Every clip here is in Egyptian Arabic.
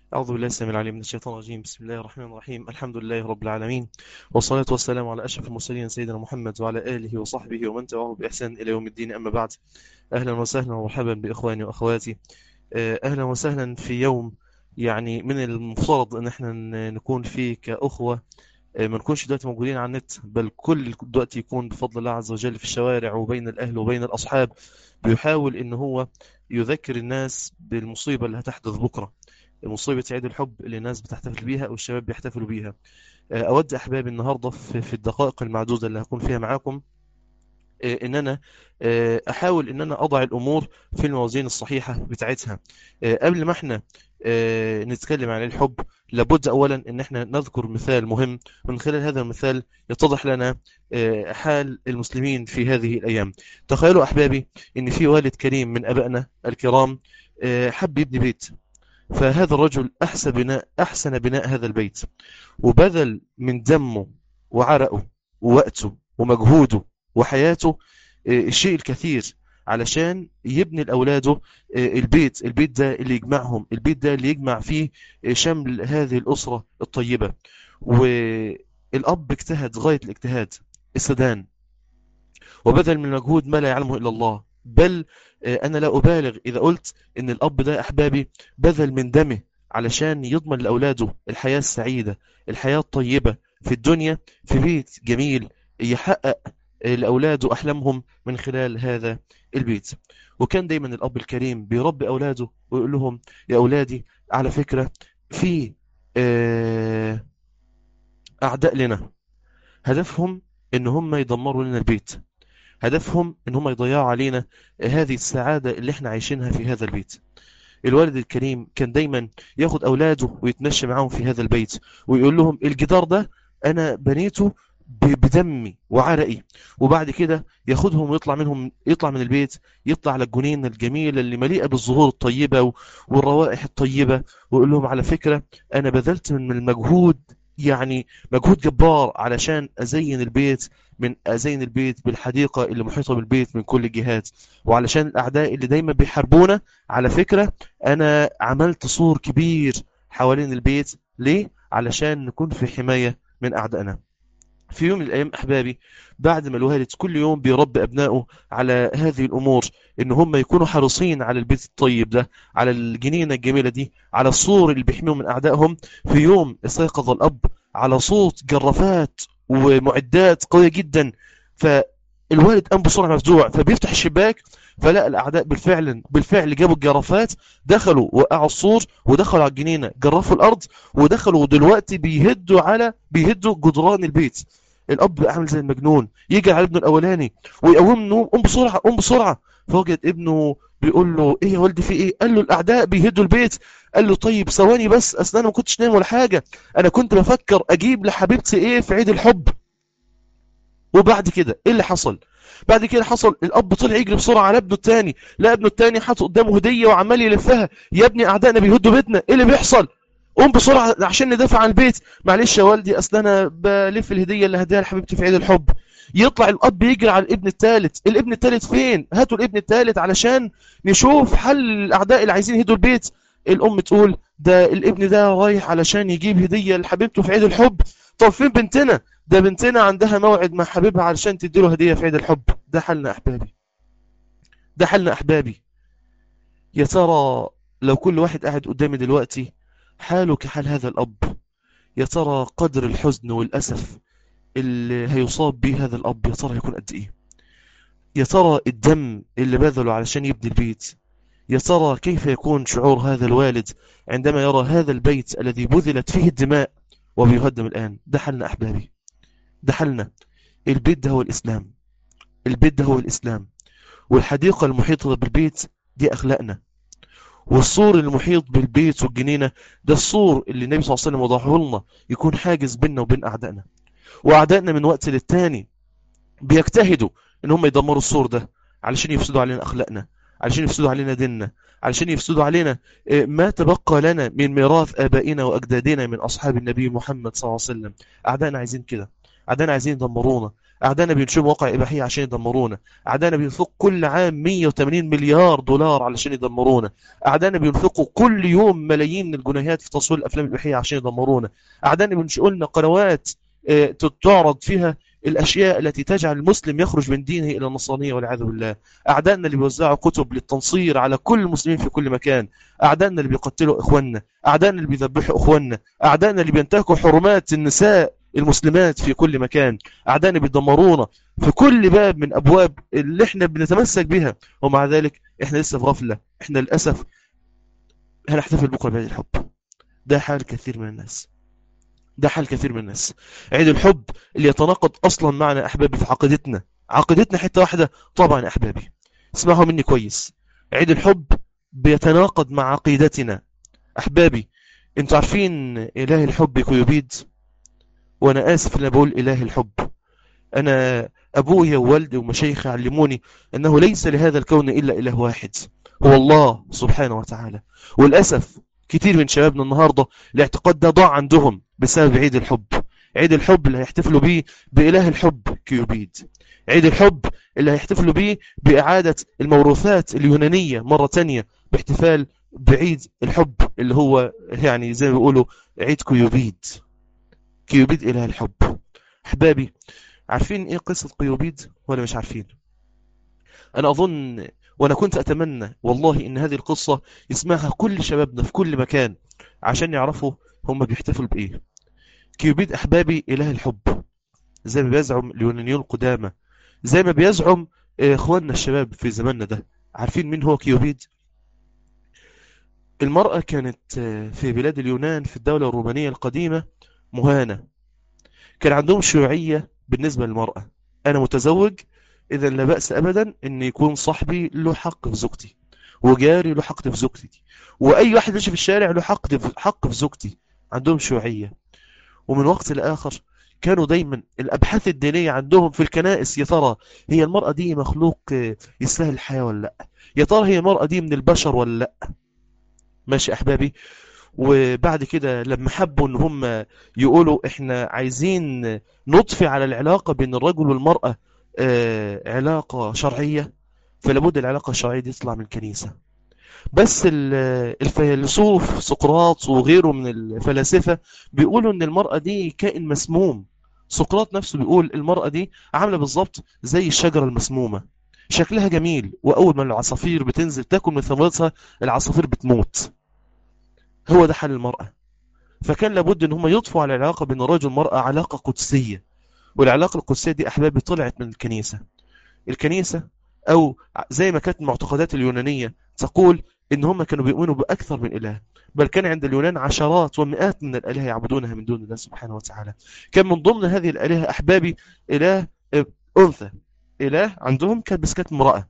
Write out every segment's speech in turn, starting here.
أعوذ بالله السميع العليم من الشيطان الرجيم بسم الله الرحمن الرحيم الحمد لله رب العالمين والصلاة والسلام على أشرف المرسلين سيدنا محمد وعلى آله وصحبه ومن تبعه بإحسان إلى يوم الدين أما بعد أهلا وسهلا ومرحبا بإخواني وأخواتي آه، أهلا وسهلا في يوم يعني من المفترض أن احنا ن- نكون فيه كأخوة آه، ما نكونش دلوقتي موجودين على النت بل كل دلوقتي يكون بفضل الله عز وجل في الشوارع وبين الأهل وبين الأصحاب بيحاول إن هو يذكر الناس بالمصيبة اللي هتحدث بكرة مصيبة عيد الحب اللي الناس بتحتفل بيها أو الشباب بيحتفلوا بيها آه، أود أحبابي النهاردة في في الدقائق المعدودة اللي هكون فيها معاكم آه، إن أنا آه، أحاول إن أنا أضع الأمور في الموازين الصحيحة بتاعتها آه، قبل ما إحنا آه، نتكلم عن الحب لابد أولا إن إحنا نذكر مثال مهم من خلال هذا المثال يتضح لنا آه، حال المسلمين في هذه الأيام تخيلوا أحبابي إن في والد كريم من أبائنا الكرام آه، حب يبني بيت فهذا الرجل أحسن بناء أحسن بناء هذا البيت وبذل من دمه وعرقه ووقته ومجهوده وحياته آه، الشيء الكثير علشان يبني لأولاده آه، البيت البيت ده اللي يجمعهم البيت ده اللي يجمع فيه آه، شمل هذه الأسرة الطيبة والأب اجتهد غاية الاجتهاد السدان وبذل من مجهود ما لا يعلمه إلا الله بل آه، أنا لا أبالغ إذا قلت إن الأب ده أحبابي بذل من دمه علشان يضمن لأولاده الحياة السعيدة الحياة الطيبة في الدنيا في بيت جميل يحقق آه، لأولاده أحلامهم من خلال هذا البيت وكان دايما الأب الكريم بيربي أولاده ويقول لهم يا أولادي على فكرة في آه، أعداء لنا هدفهم إن هم يدمروا لنا البيت هدفهم إن هم يضيعوا علينا هذه السعادة اللي احنا عايشينها في هذا البيت الوالد الكريم كان دايما ياخد أولاده ويتمشى معاهم في هذا البيت ويقول لهم الجدار ده أنا بنيته ب- بدمي وعرقي وبعد كده ياخدهم ويطلع منهم يطلع من البيت يطلع على الجنينة الجميلة اللي مليئة بالزهور الطيبة و- والروائح الطيبة ويقول لهم على فكرة أنا بذلت من المجهود يعني مجهود جبار علشان أزين البيت من أزين البيت بالحديقة اللي محيطة بالبيت من كل الجهات وعلشان الأعداء اللي دايما بيحاربونا على فكرة أنا عملت سور كبير حوالين البيت ليه؟ علشان نكون في حماية من أعدائنا في يوم من الأيام أحبابي بعد ما الوالد كل يوم بيربي أبنائه على هذه الأمور إن هم يكونوا حريصين على البيت الطيب ده على الجنينة الجميلة دي على السور اللي بيحميهم من أعدائهم في يوم استيقظ الأب على صوت جرافات ومعدات قوية جدا فالوالد قام بسرعة مفزوع فبيفتح الشباك فلقى الأعداء بالفعل بالفعل جابوا الجرافات دخلوا وقعوا السور ودخلوا على الجنينة جرفوا الأرض ودخلوا ودلوقتي بيهدوا على بيهدوا جدران البيت الأب عامل زي المجنون يجي على ابنه الأولاني ويقوم قوم بسرعة قوم بسرعة فوجد ابنه بيقول له ايه يا والدي في ايه قال له الأعداء بيهدوا البيت قال له طيب ثواني بس أصل أنا ما كنتش نايم ولا حاجة أنا كنت بفكر أجيب لحبيبتي ايه في عيد الحب وبعد كده ايه اللي حصل بعد كده حصل الاب طلع يجري بسرعه على ابنه التاني لا ابنه التاني حاطط قدامه هديه وعمال يلفها يا ابني اعدائنا بيهدوا بيتنا ايه اللي بيحصل قوم بسرعه عشان ندافع عن البيت معلش يا والدي اصل انا بلف الهديه اللي هديها لحبيبتي في عيد الحب يطلع الاب يجري على الابن الثالث الابن الثالث فين هاتوا الابن الثالث علشان نشوف حل الاعداء اللي عايزين يهدوا البيت الام تقول ده الابن ده رايح علشان يجيب هديه لحبيبته في عيد الحب طب فين بنتنا ده بنتنا عندها موعد مع حبيبها علشان تديله هدية في عيد الحب ده حلنا أحبابي ده حلنا أحبابي يا ترى لو كل واحد قاعد قدامي دلوقتي حاله كحال هذا الأب يا ترى قدر الحزن والأسف اللي هيصاب به هذا الأب يا ترى هيكون قد إيه يا ترى الدم اللي بذله علشان يبني البيت يا ترى كيف يكون شعور هذا الوالد عندما يرى هذا البيت الذي بذلت فيه الدماء وبيهدم الآن ده حلنا أحبابي ده حلنا البيت ده هو الإسلام البيت ده هو الإسلام والحديقة المحيطة بالبيت دي أخلاقنا والسور المحيط بالبيت والجنينة ده السور اللي النبي صلى الله عليه وسلم وضعه لنا يكون حاجز بيننا وبين أعدائنا وأعدائنا من وقت للتاني بيجتهدوا إن هم يدمروا السور ده علشان يفسدوا علينا أخلاقنا علشان يفسدوا علينا ديننا علشان يفسدوا علينا آه، ما تبقى لنا من ميراث آبائنا وأجدادنا من أصحاب النبي محمد صلى الله عليه وسلم أعدائنا عايزين كده أعدائنا عايزين يدمرونا أعدائنا بينشئوا مواقع إباحية عشان يدمرونا أعدائنا بينفقوا كل عام 180 مليار دولار علشان يدمرونا أعدائنا بينفقوا كل يوم ملايين من الجنيهات في تصوير الأفلام الإباحية عشان يدمرونا أعدائنا بينشئوا لنا قنوات آه، تعرض فيها الأشياء التي تجعل المسلم يخرج من دينه إلى النصرانية والعياذ بالله أعدائنا اللي بيوزعوا كتب للتنصير على كل المسلمين في كل مكان أعدائنا اللي بيقتلوا إخواننا أعدائنا اللي بيذبحوا إخواننا أعدائنا اللي بينتهكوا حرمات النساء المسلمات في كل مكان أعدائنا بيدمرونا في كل باب من أبواب اللي احنا بنتمسك بها ومع ذلك احنا لسه في غفلة احنا للأسف هنحتفل بكرة بعيد الحب ده حال كثير من الناس ده حال كثير من الناس عيد الحب اللي يتناقض أصلا معنا أحبابي في عقيدتنا عقيدتنا حتة واحدة طبعا أحبابي اسمعوا مني كويس عيد الحب بيتناقض مع عقيدتنا أحبابي انتوا عارفين إله الحب كيوبيد وأنا آسف أن بقول إله الحب أنا أبويا ووالدي ومشايخي علموني أنه ليس لهذا الكون إلا إله واحد هو الله سبحانه وتعالى والأسف كتير من شبابنا النهاردة الاعتقاد ده ضاع عندهم بسبب عيد الحب عيد الحب اللي هيحتفلوا بيه بإله الحب كيوبيد عيد الحب اللي هيحتفلوا بيه بإعادة الموروثات اليونانية مرة تانية باحتفال بعيد الحب اللي هو يعني زي ما بيقولوا عيد كيوبيد كيوبيد إله الحب أحبابي عارفين إيه قصة كيوبيد ولا مش عارفين أنا أظن وأنا كنت أتمنى والله إن هذه القصة يسمعها كل شبابنا في كل مكان عشان يعرفوا هم بيحتفلوا بإيه كيوبيد أحبابي إله الحب زي ما بيزعم اليونانيون القدامى زي ما بيزعم إخواننا الشباب في زماننا ده عارفين مين هو كيوبيد المرأة كانت في بلاد اليونان في الدولة الرومانية القديمة مهانة كان عندهم شيوعية بالنسبة للمرأة أنا متزوج إذا لا بأس أبدا أن يكون صاحبي له حق في زوجتي وجاري له حق في زوجتي وأي واحد ماشي في الشارع له حق في حق في زوجتي عندهم شيوعية ومن وقت لآخر كانوا دايما الأبحاث الدينية عندهم في الكنائس يا ترى هي المرأة دي مخلوق يستاهل الحياة ولا لا يا ترى هي المرأة دي من البشر ولا لا ماشي أحبابي وبعد كده لما حبوا ان هم يقولوا احنا عايزين نطفي على العلاقة بين الرجل والمرأة آه علاقة شرعية فلابد العلاقة الشرعية دي تطلع من الكنيسة بس الفيلسوف سقراط وغيره من الفلاسفة بيقولوا ان المرأة دي كائن مسموم سقراط نفسه بيقول المرأة دي عاملة بالظبط زي الشجرة المسمومة شكلها جميل وأول ما العصافير بتنزل تاكل من ثمرتها العصافير بتموت هو ده حال المرأة فكان لابد ان هم يضفوا على العلاقة بين الرجل والمرأة علاقة قدسية والعلاقة القدسية دي أحبابي طلعت من الكنيسة الكنيسة أو زي ما كانت المعتقدات اليونانية تقول إن هم كانوا بيؤمنوا بأكثر من إله بل كان عند اليونان عشرات ومئات من الآلهة يعبدونها من دون الله سبحانه وتعالى كان من ضمن هذه الآلهة أحبابي إله أنثى إله عندهم كانت بس كانت امرأة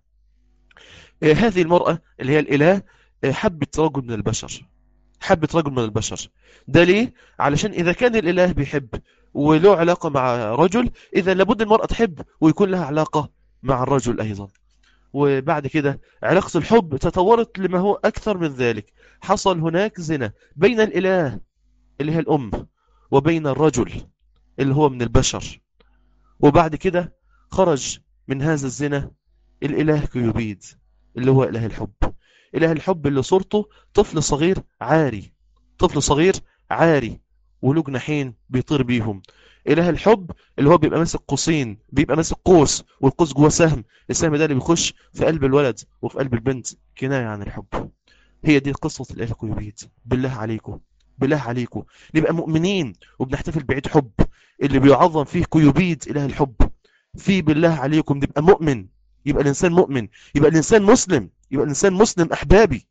هذه المرأة اللي هي الإله حبت رجل من البشر حبت رجل من البشر ده ليه؟ علشان إذا كان الإله بيحب وله علاقة مع رجل إذا لابد المرأة تحب ويكون لها علاقة مع الرجل أيضا وبعد كده علاقة الحب تطورت لما هو أكثر من ذلك حصل هناك زنا بين الإله اللي هي الأم وبين الرجل اللي هو من البشر وبعد كده خرج من هذا الزنا الإله كيوبيد اللي هو إله الحب إله الحب اللي صورته طفل صغير عاري طفل صغير عاري وله جناحين بيطير بيهم إله الحب اللي هو بيبقى ماسك قوسين بيبقى ماسك قوس والقوس جوه سهم السهم ده اللي بيخش في قلب الولد وفي قلب البنت كناية عن الحب هي دي قصة الإله كيوبيد بالله عليكم بالله عليكم نبقى مؤمنين وبنحتفل بعيد حب اللي بيعظم فيه كيوبيد إله الحب في بالله عليكم نبقى مؤمن يبقى الإنسان مؤمن يبقى الإنسان مسلم يبقى الإنسان مسلم أحبابي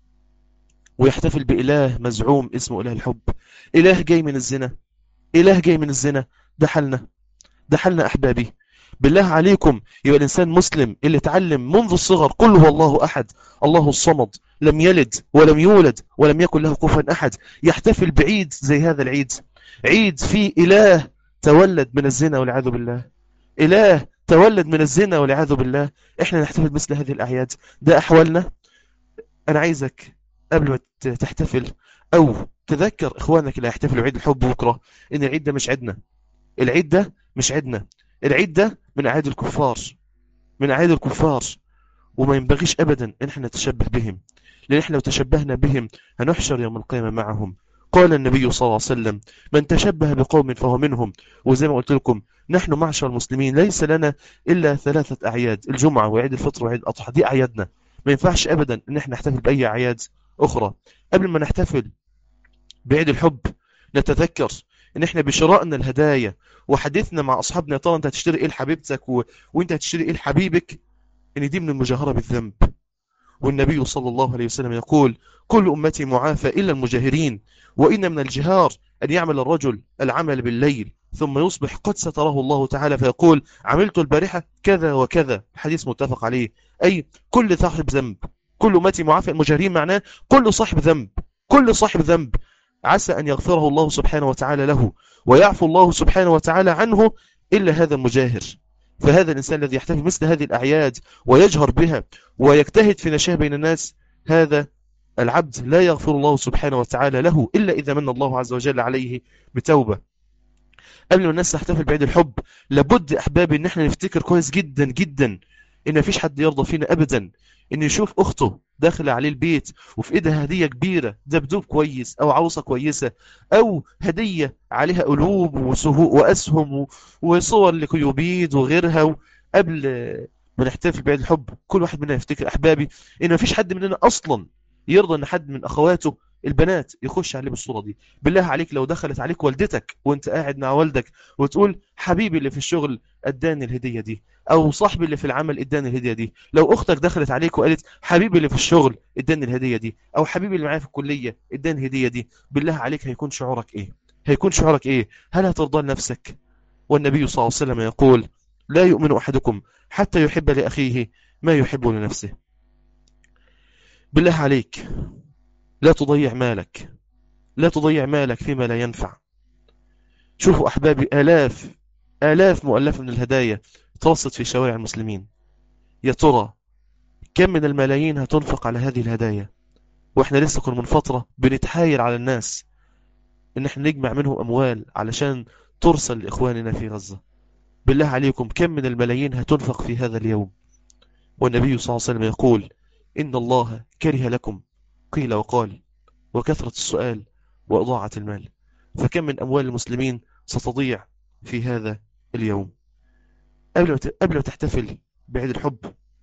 ويحتفل بإله مزعوم اسمه إله الحب إله جاي من الزنا إله جاي من الزنا ده حالنا ده حالنا أحبابي بالله عليكم يبقى الإنسان مسلم اللي اتعلم منذ الصغر قل هو الله أحد الله الصمد لم يلد ولم يولد ولم يكن له كفوا أحد يحتفل بعيد زي هذا العيد عيد فيه إله تولد من الزنا والعياذ بالله إله تولد من الزنا والعياذ بالله احنا نحتفل مثل هذه الأعياد ده أحوالنا أنا عايزك قبل ما تحتفل أو تذكر إخوانك اللي هيحتفلوا عيد الحب بكرة إن العيد ده مش عيدنا العيد ده مش عيدنا العيد ده من أعياد الكفار من أعياد الكفار وما ينبغيش أبدا إن احنا نتشبه بهم لأن احنا لو تشبهنا بهم هنحشر يوم القيامة معهم قال النبي صلى الله عليه وسلم من تشبه بقوم فهو منهم وزي ما قلت لكم نحن معشر المسلمين ليس لنا إلا ثلاثة أعياد الجمعة وعيد الفطر وعيد الأضحى دي أعيادنا ما ينفعش أبدا إن احنا نحتفل بأي أعياد أخرى قبل ما نحتفل بعيد الحب نتذكر إن احنا بشرائنا الهدايا وحديثنا مع أصحابنا يا ترى أنت هتشتري إيه لحبيبتك و... وأنت هتشتري إيه لحبيبك إن دي من المجاهرة بالذنب والنبي صلى الله عليه وسلم يقول كل أمتي معافى إلا المجاهرين وإن من الجهار أن يعمل الرجل العمل بالليل ثم يصبح قد ستره الله تعالى فيقول عملت البارحة كذا وكذا حديث متفق عليه أي كل صاحب ذنب كل أمتي معافى المجاهرين معناه كل صاحب ذنب كل صاحب ذنب عسى أن يغفره الله سبحانه وتعالى له ويعفو الله سبحانه وتعالى عنه إلا هذا المجاهر فهذا الإنسان الذي يحتفل مثل هذه الأعياد ويجهر بها ويجتهد في نشاه بين الناس هذا العبد لا يغفر الله سبحانه وتعالى له إلا إذا من الله عز وجل عليه بتوبة قبل ما الناس تحتفل بعيد الحب لابد أحبابي إن احنا نفتكر كويس جدا جدا إن مفيش حد يرضى فينا أبدا إن يشوف أخته داخلة عليه البيت وفي إيدها هدية كبيرة دبدوب كويس أو عروسة كويسة أو هدية عليها قلوب وسهوء وأسهم وصور لكيوبيد وغيرها قبل ما نحتفل بعيد الحب كل واحد منا يفتكر أحبابي إن مفيش حد مننا أصلا يرضى ان حد من اخواته البنات يخش عليه بالصورة دي بالله عليك لو دخلت عليك والدتك وانت قاعد مع والدك وتقول حبيبي اللي في الشغل اداني الهدية دي او صاحبي اللي في العمل اداني الهدية دي لو اختك دخلت عليك وقالت حبيبي اللي في الشغل اداني الهدية دي او حبيبي اللي معايا في الكلية اداني الهدية دي بالله عليك هيكون شعورك ايه هيكون شعورك ايه هل هترضى لنفسك والنبي صلى الله عليه وسلم يقول لا يؤمن احدكم حتى يحب لاخيه ما يحب لنفسه بالله عليك لا تضيع مالك لا تضيع مالك فيما لا ينفع شوفوا أحبابي آلاف آلاف مؤلفة من الهدايا ترصد في شوارع المسلمين يا ترى كم من الملايين هتنفق على هذه الهدايا واحنا لسه كنا من فترة بنتحايل على الناس ان احنا نجمع منهم اموال علشان ترسل لاخواننا في غزة بالله عليكم كم من الملايين هتنفق في هذا اليوم والنبي صلى الله عليه وسلم يقول إن الله كره لكم قيل وقال وكثرة السؤال وإضاعة المال فكم من أموال المسلمين ستضيع في هذا اليوم قبل ما قبل ما تحتفل بعيد الحب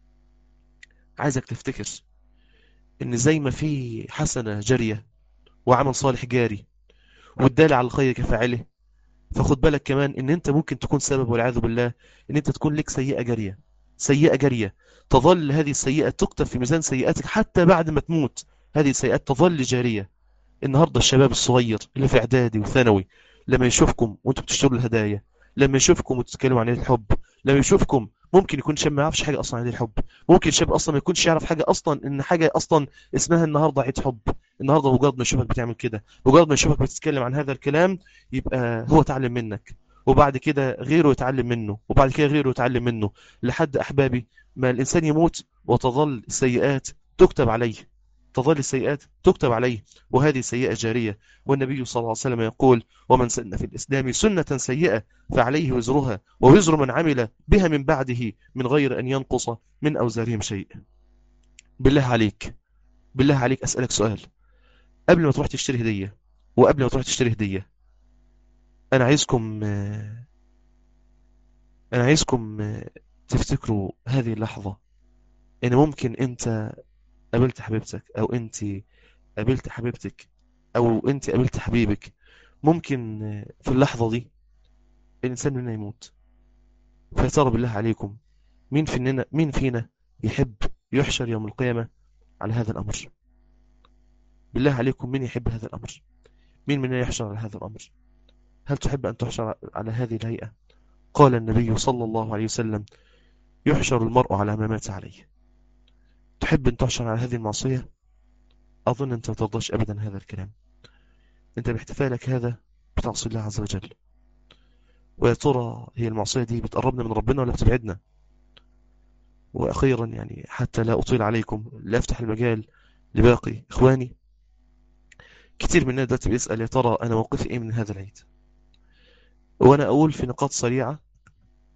عايزك تفتكر إن زي ما في حسنة جارية وعمل صالح جاري والدال على الخير كفاعله فخد بالك كمان إن أنت ممكن تكون سبب والعياذ بالله إن أنت تكون لك سيئة جارية سيئة جارية تظل هذه السيئة تكتب في ميزان سيئاتك حتى بعد ما تموت هذه السيئات تظل جارية النهاردة الشباب الصغير اللي في اعدادي وثانوي لما يشوفكم وانتم بتشتروا الهدايا لما يشوفكم وتتكلموا عن الحب لما يشوفكم ممكن يكون شاب ما يعرفش حاجة أصلا عن الحب ممكن شاب أصلا ما يكونش يعرف حاجة أصلا إن حاجة أصلا اسمها النهاردة عيد حب النهاردة مجرد ما يشوفك بتعمل كده مجرد ما يشوفك بتتكلم عن هذا الكلام يبقى هو تعلم منك وبعد كده غيره يتعلم منه وبعد كده غيره يتعلم منه لحد أحبابي ما الإنسان يموت وتظل السيئات تكتب عليه تظل السيئات تكتب عليه وهذه سيئة جارية والنبي صلى الله عليه وسلم يقول ومن سن في الإسلام سنة سيئة فعليه وزرها ووزر من عمل بها من بعده من غير أن ينقص من أوزارهم شيء بالله عليك بالله عليك أسألك سؤال قبل ما تروح تشتري هدية وقبل ما تروح تشتري هدية أنا عايزكم أنا عايزكم تفتكروا هذه اللحظة إن ممكن أنت قابلت حبيبتك أو أنت قابلت حبيبتك أو أنت قابلت حبيبك ممكن في اللحظة دي الإنسان مننا يموت فيترى بالله عليكم مين فينا مين فينا يحب يحشر يوم القيامة على هذا الأمر بالله عليكم مين يحب هذا الأمر مين مننا يحشر على هذا الأمر هل تحب أن تحشر على هذه الهيئة قال النبي صلى الله عليه وسلم يحشر المرء على ما مات عليه تحب أن تحشر على هذه المعصية أظن أنت ما ترضاش أبدا هذا الكلام أنت باحتفالك هذا بتعصي الله عز وجل ويا ترى هي المعصية دي بتقربنا من ربنا ولا بتبعدنا وأخيرا يعني حتى لا أطيل عليكم لا أفتح المجال لباقي إخواني كتير مننا دلوقتي بيسأل يا ترى أنا موقفي إيه من هذا العيد وأنا أقول في نقاط سريعة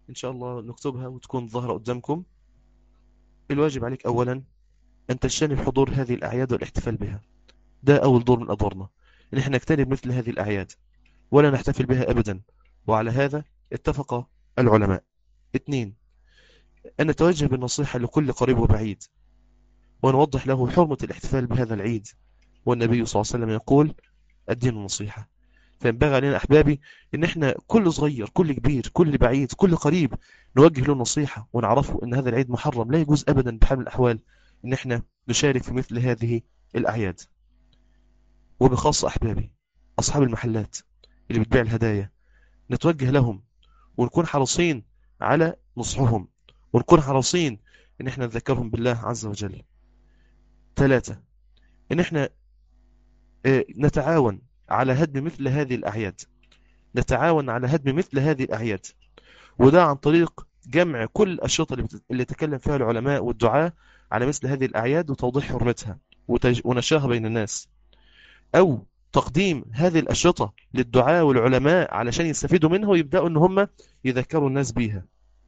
إن شاء الله نكتبها وتكون ظاهرة قدامكم الواجب عليك أولا أن تجتنب حضور هذه الأعياد والاحتفال بها ده أول دور من أدوارنا إن احنا نجتنب مثل هذه الأعياد ولا نحتفل بها أبدا وعلى هذا اتفق العلماء اثنين أن نتوجه بالنصيحة لكل قريب وبعيد ونوضح له حرمة الاحتفال بهذا العيد والنبي صلى الله عليه وسلم يقول الدين النصيحة فينبغي علينا أحبابي إن إحنا كل صغير كل كبير كل بعيد كل قريب نوجه له النصيحة ونعرفه إن هذا العيد محرم لا يجوز أبدا بحال من الأحوال إن إحنا نشارك في مثل هذه الأعياد وبخاصة أحبابي أصحاب المحلات اللي بتبيع الهدايا نتوجه لهم ونكون حريصين على نصحهم ونكون حريصين إن إحنا نذكرهم بالله عز وجل ثلاثة إن إحنا نتعاون على هدم مثل هذه الأعياد نتعاون على هدم مثل هذه الأعياد وده عن طريق جمع كل الأشرطة اللي تكلم فيها العلماء والدعاء على مثل هذه الأعياد وتوضيح حرمتها ونشرها بين الناس أو تقديم هذه الأشرطة للدعاء والعلماء علشان يستفيدوا منها ويبدأوا أن هم يذكروا الناس بيها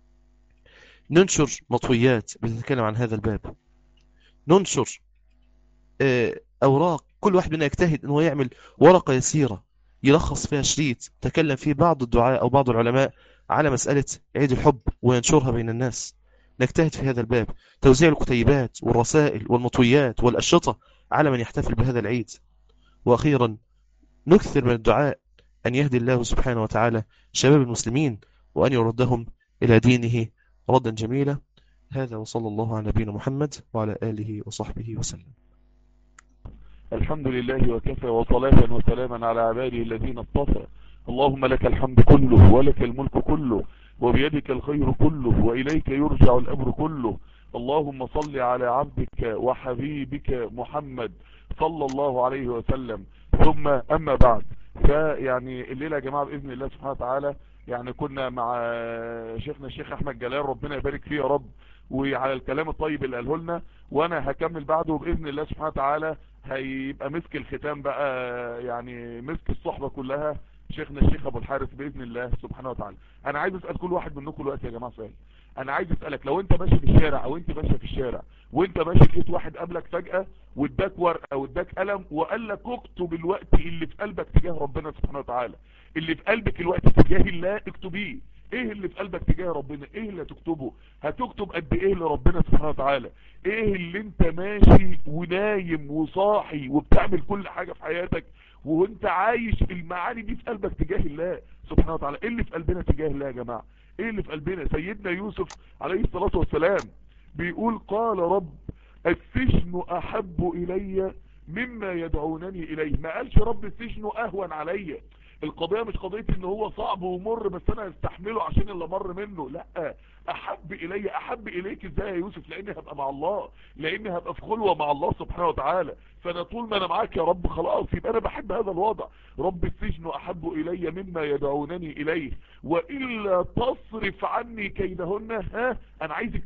ننشر مطويات بتتكلم عن هذا الباب ننشر أوراق كل واحد منا يجتهد أنه يعمل ورقة يسيرة يلخص فيها شريط تكلم فيه بعض الدعاء أو بعض العلماء على مسألة عيد الحب وينشرها بين الناس نجتهد في هذا الباب توزيع الكتيبات والرسائل والمطويات والأشرطة على من يحتفل بهذا العيد وأخيرا نكثر من الدعاء أن يهدي الله سبحانه وتعالى شباب المسلمين وأن يردهم إلى دينه ردا جميلا هذا وصلى الله على نبينا محمد وعلى آله وصحبه وسلم الحمد لله وكفى وصلاة وسلاما على عباده الذين اصطفى اللهم لك الحمد كله ولك الملك كله وبيدك الخير كله وإليك يرجع الأمر كله اللهم صل على عبدك وحبيبك محمد صلى الله عليه وسلم ثم أما بعد فيعني الليلة يا جماعة بإذن الله سبحانه وتعالى يعني كنا مع شيخنا الشيخ أحمد جلال ربنا يبارك فيه يا رب وعلى الكلام الطيب اللي قاله لنا وانا هكمل بعده بإذن الله سبحانه وتعالى هيبقى مسك الختام بقى يعني مسك الصحبة كلها شيخنا الشيخ ابو الحارث باذن الله سبحانه وتعالى انا عايز اسال كل واحد منكم دلوقتي يا جماعه سؤال انا عايز اسالك لو انت ماشي في الشارع او انت ماشيه في الشارع وانت ماشي لقيت واحد قابلك فجاه واداك ورقه واداك قلم وقال لك اكتب الوقت اللي في قلبك تجاه ربنا سبحانه وتعالى اللي في قلبك الوقت تجاه الله اكتبيه ايه اللي في قلبك تجاه ربنا ايه اللي هتكتبه هتكتب قد ايه لربنا سبحانه وتعالى ايه اللي انت ماشي ونايم وصاحي وبتعمل كل حاجة في حياتك وانت عايش المعاني دي في قلبك تجاه الله سبحانه وتعالى ايه اللي في قلبنا تجاه الله يا جماعة ايه اللي في قلبنا سيدنا يوسف عليه الصلاة والسلام بيقول قال رب السجن احب الي مما يدعونني اليه ما قالش رب السجن اهون عليا القضية مش قضية ان هو صعب ومر بس انا استحمله عشان اللي مر منه لا احب الي احب اليك ازاي يا يوسف لاني هبقى مع الله لاني هبقى في خلوة مع الله سبحانه وتعالى فانا طول ما انا معاك يا رب خلاص يبقى انا بحب هذا الوضع رب السجن احب الي مما يدعونني اليه والا تصرف عني كيدهن ها انا عايزك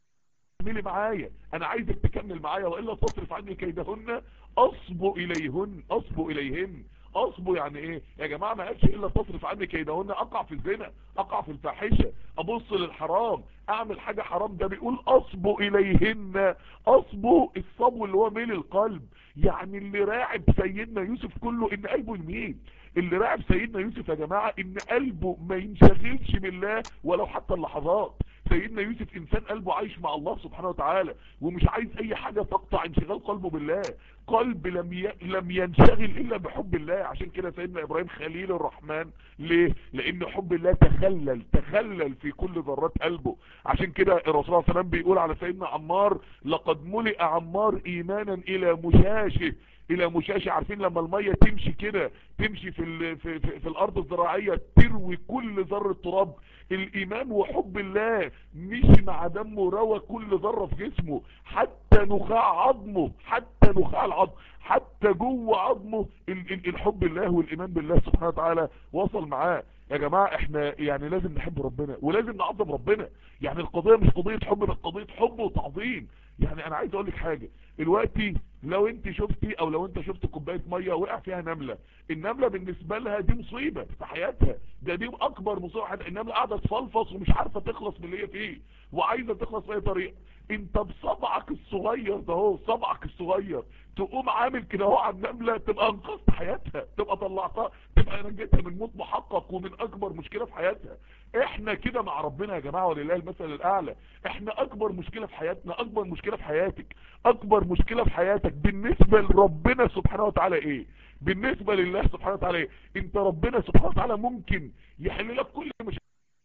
تكملي معايا انا عايزك تكمل معايا والا تصرف عني كيدهن اصبو اليهن اصبو اليهن اصبو يعني ايه يا جماعة ما قالش الا تصرف عني كيدهن اقع في الزنا اقع في الفاحشة ابص للحرام اعمل حاجة حرام ده بيقول اصبو اليهن اصبو الصبو اللي هو ميل القلب يعني اللي راعب سيدنا يوسف كله ان قلبه يميل اللي راعب سيدنا يوسف يا جماعة ان قلبه ما ينشغلش بالله ولو حتى اللحظات سيدنا يوسف انسان قلبه عايش مع الله سبحانه وتعالى ومش عايز اي حاجة تقطع انشغال قلبه بالله قلب لم ي... لم ينشغل الا بحب الله عشان كده سيدنا ابراهيم خليل الرحمن ليه لان حب الله تخلل تخلل في كل ذرات قلبه عشان كده الرسول صلى الله عليه وسلم بيقول على سيدنا عمار لقد ملئ عمار ايمانا الى مشاشه الى مشاشه عارفين لما المية تمشي كده تمشي في, ال... في, في, في الارض الزراعية تروي كل ذرة تراب الايمان وحب الله مشي مع دمه روى كل ذرة في جسمه حتى نخاع عظمه حتى نخاع العظم حتى جوه عظمه ال... ال... الحب الله والايمان بالله سبحانه وتعالى وصل معاه يا جماعة احنا يعني لازم نحب ربنا ولازم نعظم ربنا يعني القضية مش قضية حب بس قضية حب وتعظيم يعني انا عايز اقول لك حاجه دلوقتي لو انت شفتي او لو انت شفت كوبايه ميه وقع فيها نمله النمله بالنسبه لها دي مصيبه في حياتها ده دي اكبر مصيبه حياتها النمله قاعده تفلفص ومش عارفه تخلص من اللي هي فيه وعايزه تخلص باي طريقه انت بصبعك الصغير ده اهو صبعك الصغير تقوم عامل كده اهو على النمله تبقى انقذت حياتها تبقى طلعتها تبقى نجيتها من موت محقق ومن اكبر مشكله في حياتها احنا كده مع ربنا يا جماعه ولله المثل الاعلى احنا اكبر مشكله في حياتنا اكبر مشكله في حياتك اكبر مشكله في حياتك بالنسبه لربنا سبحانه وتعالى ايه بالنسبه لله سبحانه وتعالى ايه انت ربنا سبحانه وتعالى ممكن يحل لك كل مشاكل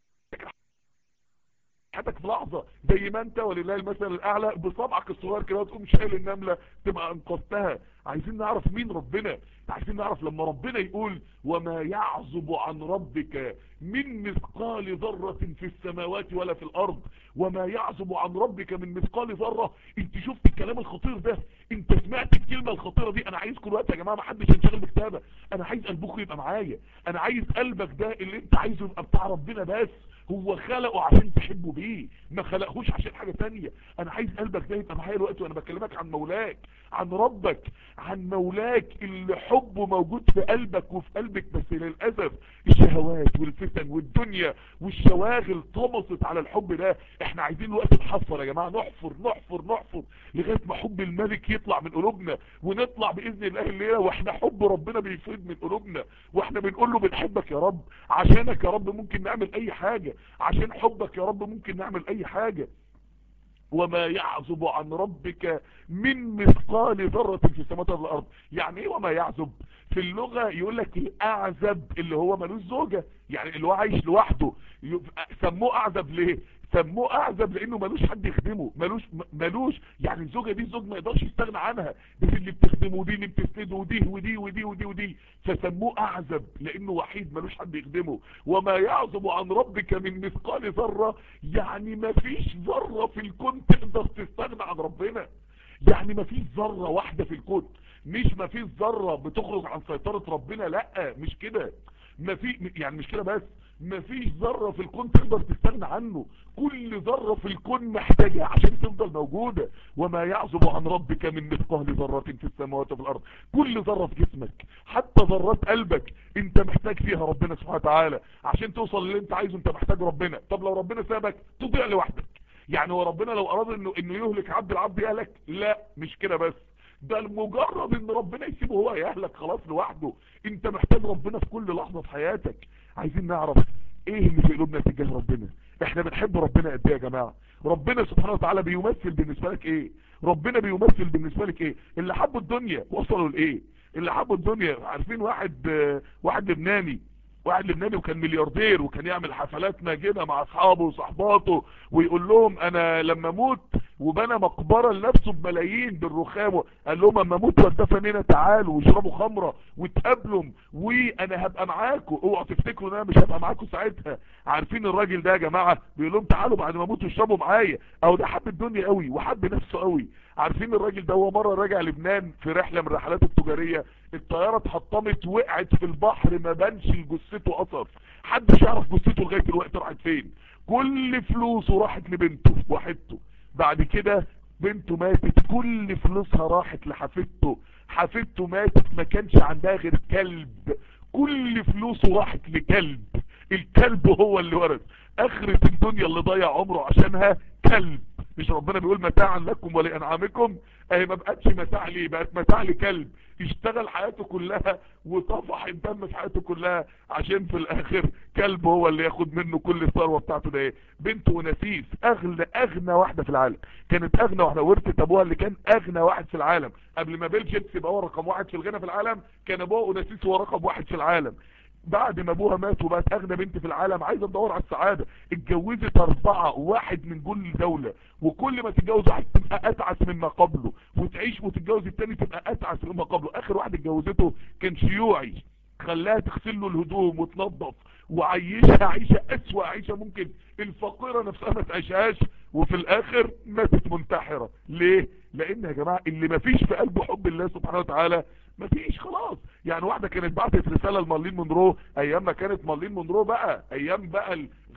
حياتك في لحظة زي ما انت ولله المثل الاعلى بصبعك الصغير كده تقوم شايل النملة تبقى انقذتها عايزين نعرف مين ربنا عايزين نعرف لما ربنا يقول وما يعزب عن ربك من مثقال ذرة في السماوات ولا في الارض وما يعزب عن ربك من مثقال ذرة انت شفت الكلام الخطير ده انت سمعت الكلمة الخطيرة دي انا عايزكم دلوقتي يا جماعة ما حدش ينشغل بكتابة انا عايز قلبكم يبقى معايا انا عايز قلبك ده اللي انت عايزه يبقى بتاع ربنا بس هو خلقه عشان تحبه بيه ما خلقهوش عشان حاجة تانية انا عايز قلبك ده يبقى معايا الوقت وانا بكلمك عن مولاك عن ربك عن مولاك اللي حبه موجود في قلبك وفي قلبك بس للأسف الشهوات والفتن والدنيا والشواغل طمست على الحب ده احنا عايزين الوقت نحفر يا جماعة نحفر نحفر نحفر لغاية ما حب الملك يطلع من قلوبنا ونطلع بإذن الله الليلة واحنا حب ربنا بيفيض من قلوبنا واحنا بنقول له بنحبك يا رب عشانك يا رب ممكن نعمل اي حاجة عشان حبك يا رب ممكن نعمل اي حاجة وما يعزب عن ربك من مثقال ذرة في السماوات والارض يعني ايه وما يعزب في اللغة يقول لك الاعزب اللي هو ملوش زوجة يعني اللي هو عايش لوحده سموه اعزب ليه سموه اعزب لانه ملوش حد يخدمه ملوش ملوش يعني الزوجة دي الزوج ما يقدرش يستغنى عنها دي اللي بتخدمه ودي اللي بتسنده ودي ودي ودي ودي ودي فسموه اعزب لانه وحيد ملوش حد يخدمه وما يعزب عن ربك من مثقال ذرة يعني ما فيش ذرة في الكون تقدر تستغنى عن ربنا يعني ما فيش ذرة واحدة في الكون مش ما فيش ذرة بتخرج عن سيطرة ربنا لا مش كده ما في يعني مش كده بس مفيش ذرة في الكون تقدر تستغنى عنه كل ذرة في الكون محتاجة عشان تفضل موجودة وما يعزب عن ربك من مثقال ذرة في السماوات وفي الارض كل ذرة في جسمك حتى ذرات قلبك انت محتاج فيها ربنا سبحانه وتعالى عشان توصل للي انت عايزه انت محتاج ربنا طب لو ربنا سابك تضيع لوحدك يعني هو ربنا لو اراد انه انه يهلك عبد العبد يهلك لا مش كده بس ده المجرد ان ربنا يسيبه هو يهلك خلاص لوحده انت محتاج ربنا في كل لحظة في حياتك عايزين نعرف ايه اللي في قلوبنا تجاه ربنا احنا بنحب ربنا قد ايه يا جماعة ربنا سبحانه وتعالى بيمثل بالنسبة لك ايه ربنا بيمثل بالنسبة لك ايه اللي حبوا الدنيا وصلوا لايه اللي حبوا الدنيا عارفين واحد اه واحد لبناني واحد لبناني وكان ملياردير وكان يعمل حفلات ماجنة مع اصحابه وصحباته ويقول لهم انا لما اموت وبنى مقبرة لنفسه بملايين بالرخام قال لهم اما اموت واتدفن هنا تعالوا واشربوا خمرة وتقابلوا وانا هبقى معاكم اوعوا تفتكروا ان انا مش هبقى معاكم ساعتها عارفين الراجل ده يا جماعة بيقول لهم تعالوا بعد ما اموت واشربوا معايا او ده حب الدنيا قوي وحب نفسه قوي عارفين الراجل ده هو مرة راجع لبنان في رحلة من الرحلات التجارية الطيارة اتحطمت وقعت في البحر ما بانش لجثته اثر حدش يعرف جثته لغاية الوقت راحت فين كل فلوسه راحت لبنته وحدته بعد كده بنته ماتت كل فلوسها راحت لحفيدته حفيدته ماتت ما كانش عندها غير كلب كل فلوسه راحت لكلب الكلب هو اللي ورث اخرة الدنيا اللي ضيع عمره عشانها كلب مش ربنا بيقول متاعا لكم ولانعامكم اهي ما بقتش متاع ليه بقت متاع لكلب اشتغل حياته كلها وطفح الدم في حياته كلها عشان في الاخر كلب هو اللي ياخد منه كل الثروه بتاعته ده ايه بنته ونسيس اغلى اغنى واحده في العالم كانت اغنى واحده ورثت ابوها اللي كان اغنى واحد في العالم قبل ما بيل جيتس يبقى هو رقم واحد في الغنى في العالم كان ابوها ونسيس هو رقم واحد في العالم بعد ما ابوها مات وبقت اغنى بنت في العالم عايزه تدور على السعاده اتجوزت اربعه واحد من كل دوله وكل ما تتجوز واحد تبقى اتعس مما قبله وتعيش وتتجوز التاني تبقى اتعس مما قبله اخر واحد اتجوزته كان شيوعي خلاها تغسل له الهدوم وتنظف وعيشها عيشه اسوأ عيشه ممكن الفقيره نفسها ما تعيشهاش وفي الاخر ماتت منتحره ليه لان يا جماعه اللي ما فيش في قلبه حب الله سبحانه وتعالى مفيش خلاص يعني واحدة كانت بعتت رسالة لمارلين مونرو ايام ما كانت مارلين مونرو بقى ايام بقى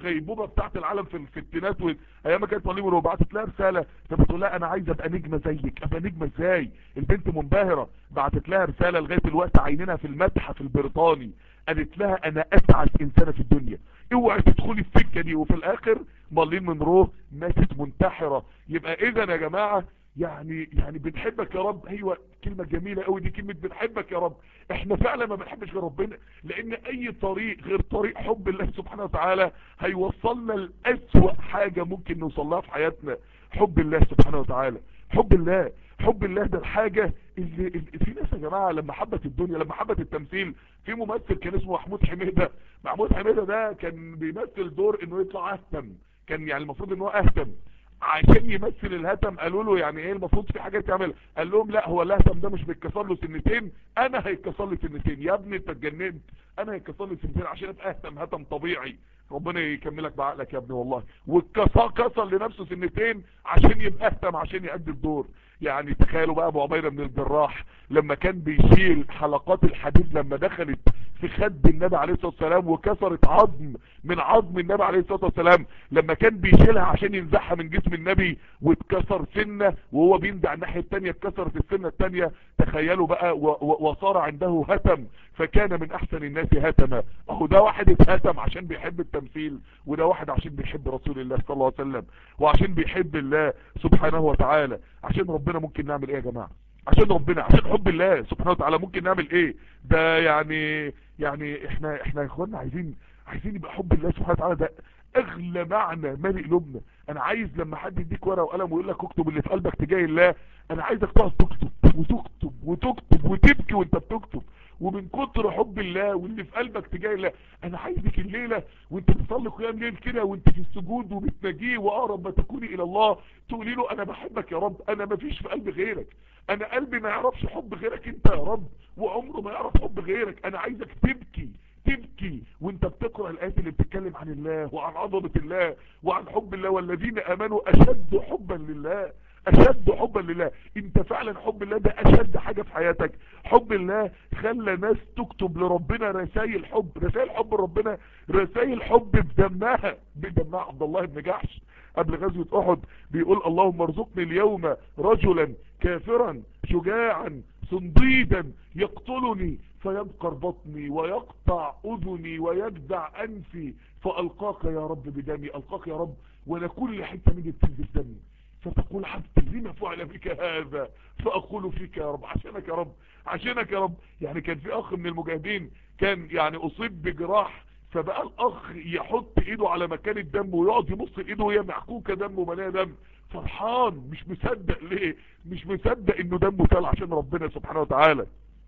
الغيبوبه بتاعت العالم في الستينات ايام ما كانت طالبه وبعتت لها رساله فبتقول لها انا عايزه ابقى نجمه زيك ابقى نجمه ازاي البنت منبهره بعتت لها رساله لغايه الوقت عينينها في المتحف البريطاني قالت لها انا اسعد انسانه في الدنيا اوعي تدخلي السكه دي وفي الاخر مارلين مونرو ماتت منتحره يبقى اذا يا جماعه يعني يعني بنحبك يا رب ايوه كلمة جميلة قوي دي كلمة بنحبك يا رب احنا فعلا ما بنحبش غير ربنا لان اي طريق غير طريق حب الله سبحانه وتعالى هيوصلنا لأسوأ حاجة ممكن نوصل لها في حياتنا حب الله سبحانه وتعالى حب الله حب الله ده الحاجة اللي, اللي في ناس يا جماعة لما حبت الدنيا لما حبت التمثيل في ممثل كان اسمه محمود حميدة محمود حميدة ده كان بيمثل دور انه يطلع اهتم كان يعني المفروض ان هو اهتم عشان يمثل الهتم قالوا له يعني ايه المفروض في حاجه تعمل قال لهم لا هو الهتم ده مش بيتكسر له سنتين انا هيتكسر لي سنتين يا ابني انت اتجننت انا هيتكسر لي سنتين عشان ابقى اهتم هتم طبيعي ربنا يكملك بعقلك يا ابني والله والكسر كسر لنفسه سنتين عشان يبقى اهتم عشان يأدي الدور يعني تخيلوا بقى ابو عبيده بن الجراح لما كان بيشيل حلقات الحديد لما دخلت في خد النبي عليه الصلاه والسلام وكسرت عظم من عظم النبي عليه الصلاه والسلام لما كان بيشيلها عشان ينزعها من جسم النبي واتكسر سنه وهو بينزع الناحيه الثانيه اتكسرت السنه الثانيه تخيلوا بقى وصار عنده هتم فكان من احسن الناس هتما اهو ده واحد اتهتم عشان بيحب التمثيل وده واحد عشان بيحب رسول الله صلى الله عليه وسلم وعشان بيحب الله سبحانه وتعالى عشان ربنا ممكن نعمل ايه يا جماعه عشان ربنا عشان حب الله سبحانه وتعالى ممكن نعمل ايه ده يعني يعني احنا احنا يا اخوانا عايزين عايزين يبقى حب الله سبحانه وتعالى ده اغلى معنى مالي قلوبنا انا عايز لما حد يديك ورقه وقلم ويقول لك اكتب اللي في قلبك تجاه الله انا عايزك تقعد تكتب وتكتب وتكتب وتبكي وانت بتكتب ومن كتر حب الله واللي في قلبك تجاه الله انا عايزك الليله وانت بتصلي قيام ليل كده وانت في السجود وبتناجيه واقرب ما تكوني الى الله تقولي له انا بحبك يا رب انا ما فيش في قلبي غيرك انا قلبي ما يعرفش حب غيرك انت يا رب وعمره ما يعرف حب غيرك انا عايزك تبكي تبكي وانت بتقرأ الايات اللي بتتكلم عن الله وعن عظمة الله وعن حب الله والذين امنوا اشد حبا لله اشد حبا لله انت فعلا حب الله ده اشد حاجة في حياتك حب الله خلى ناس تكتب لربنا رسائل حب رسائل حب ربنا رسائل حب بدمها بدمها عبد الله بن جحش قبل غزوة احد بيقول اللهم ارزقني اليوم رجلا كافرا شجاعا صنديدا يقتلني فيبقر بطني ويقطع اذني ويجدع انفي فالقاك يا رب بدمي القاك يا رب وانا كل حتة مني بتنزل دمي فتقول عبد لما فعل بك هذا فاقول فيك يا رب عشانك يا رب عشانك يا رب يعني كان في اخ من المجاهدين كان يعني اصيب بجراح فبقى الاخ يحط ايده على مكان الدم ويقعد يبص ايده وهي محكوكه دم ومليئه دم فرحان مش مصدق ليه مش مصدق انه دمه سال عشان ربنا سبحانه وتعالى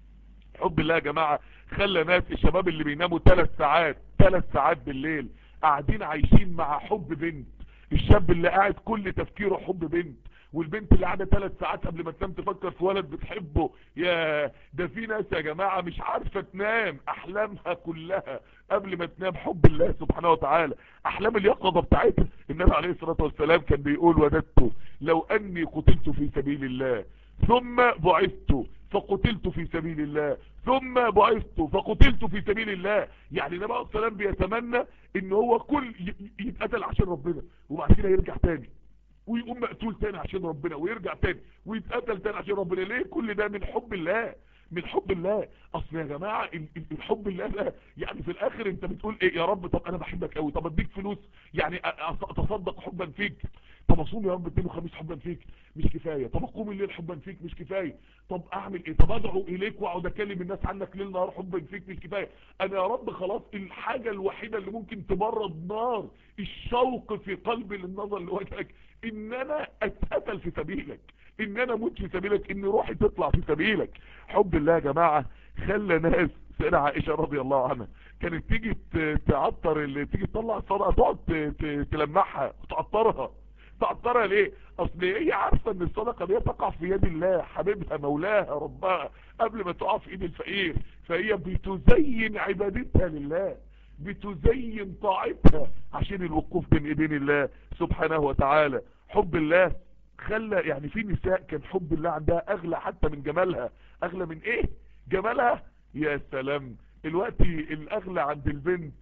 حب الله يا جماعة خلى ناس الشباب اللي بيناموا ثلاث ساعات ثلاث ساعات بالليل قاعدين عايشين مع حب بنت الشاب اللي قاعد كل تفكيره حب بنت والبنت اللي قاعده ثلاث ساعات قبل ما تنام تفكر في ولد بتحبه يا ده في ناس يا جماعة مش عارفة تنام احلامها كلها قبل ما تنام حب الله سبحانه وتعالى احلام اليقظة بتاعتها النبي عليه الصلاة والسلام كان بيقول وددت لو اني قتلت في سبيل الله ثم بعثت فقتلت في سبيل الله ثم بعثت فقتلت في سبيل الله يعني النبي عليه الصلاة والسلام بيتمنى ان هو كل يتقتل عشان ربنا وبعد كده يرجع تاني ويقوم مقتول تاني عشان ربنا ويرجع تاني ويتقتل تاني عشان ربنا ليه كل ده من حب الله من حب الله اصل يا جماعة الحب الله ده يعني في الاخر انت بتقول ايه يا رب طب انا بحبك قوي طب اديك فلوس يعني اتصدق حبا فيك طب اصوم يا رب اثنين وخميس حبا فيك مش كفاية طب اقوم الليل حبا فيك مش كفاية طب اعمل ايه طب ادعو اليك واقعد اكلم الناس عنك ليل نهار حبا فيك مش كفاية انا يا رب خلاص الحاجة الوحيدة اللي ممكن تبرد نار الشوق في قلبي للنظر لوجهك ان انا اتقتل في سبيلك ان انا اموت في سبيلك ان روحي تطلع في سبيلك حب الله يا جماعة خلى ناس سيدة عائشة رضي الله عنها كانت تيجي تعطر اللي تيجي تطلع الصدقة تقعد تلمعها وتعطرها تعطرها ليه اصل هي عارفة ان الصدقة دي تقع في يد الله حبيبها مولاها ربها قبل ما تقع في ايد الفقير فهي بتزين عبادتها لله بتزين طاعتها عشان الوقوف بين ايدين الله سبحانه وتعالى حب الله خلى يعني في نساء كان حب الله عندها اغلى حتى من جمالها اغلى من ايه جمالها يا سلام الوقت الاغلى عند البنت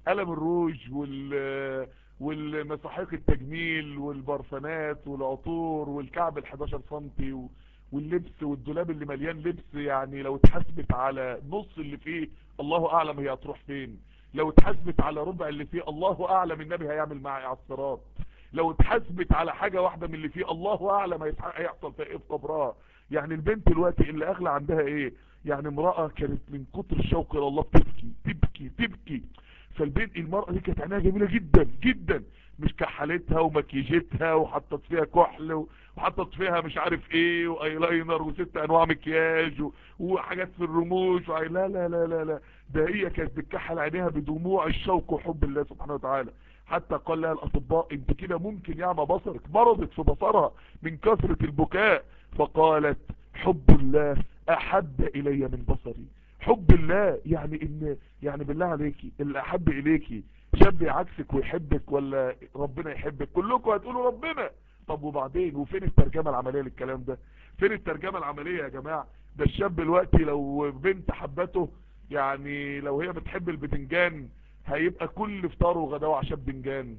قلم الروج وال والمساحيق التجميل والبرفانات والعطور والكعب ال 11 سنتي و... واللبس والدولاب اللي مليان لبس يعني لو اتحسبت على نص اللي فيه الله اعلم هي هتروح فين لو اتحسبت على ربع اللي فيه الله اعلم النبي هيعمل معاه على الصراط لو اتحسبت على حاجة واحدة من اللي فيه الله اعلم هيحصل فيها ايه في قبرها يعني البنت دلوقتي اللي اغلى عندها ايه يعني امرأة كانت من كتر الشوق الى الله بتبكي تبكي تبكي فالبنت المرأة دي كانت عينيها جميلة جدا جدا مش كحالتها ومكيجتها وحطت فيها كحل وحطت فيها مش عارف ايه وايلاينر وست انواع مكياج وحاجات في الرموش لا لا لا لا لا ده هي كانت بتكحل عينيها بدموع الشوق وحب الله سبحانه وتعالى حتى قال لها الاطباء انت كده ممكن يعمى بصرك مرضت في بصرها من كثرة البكاء فقالت حب الله احب الي من بصري حب الله يعني ان يعني بالله عليكي اللي احب اليكي شاب عكسك ويحبك ولا ربنا يحبك كلكم هتقولوا ربنا طب وبعدين وفين الترجمة العملية للكلام ده فين الترجمة العملية يا جماعة ده الشاب دلوقتي لو بنت حبته يعني لو هي بتحب البتنجان هيبقى كل فطاره وغداه عشان بتنجان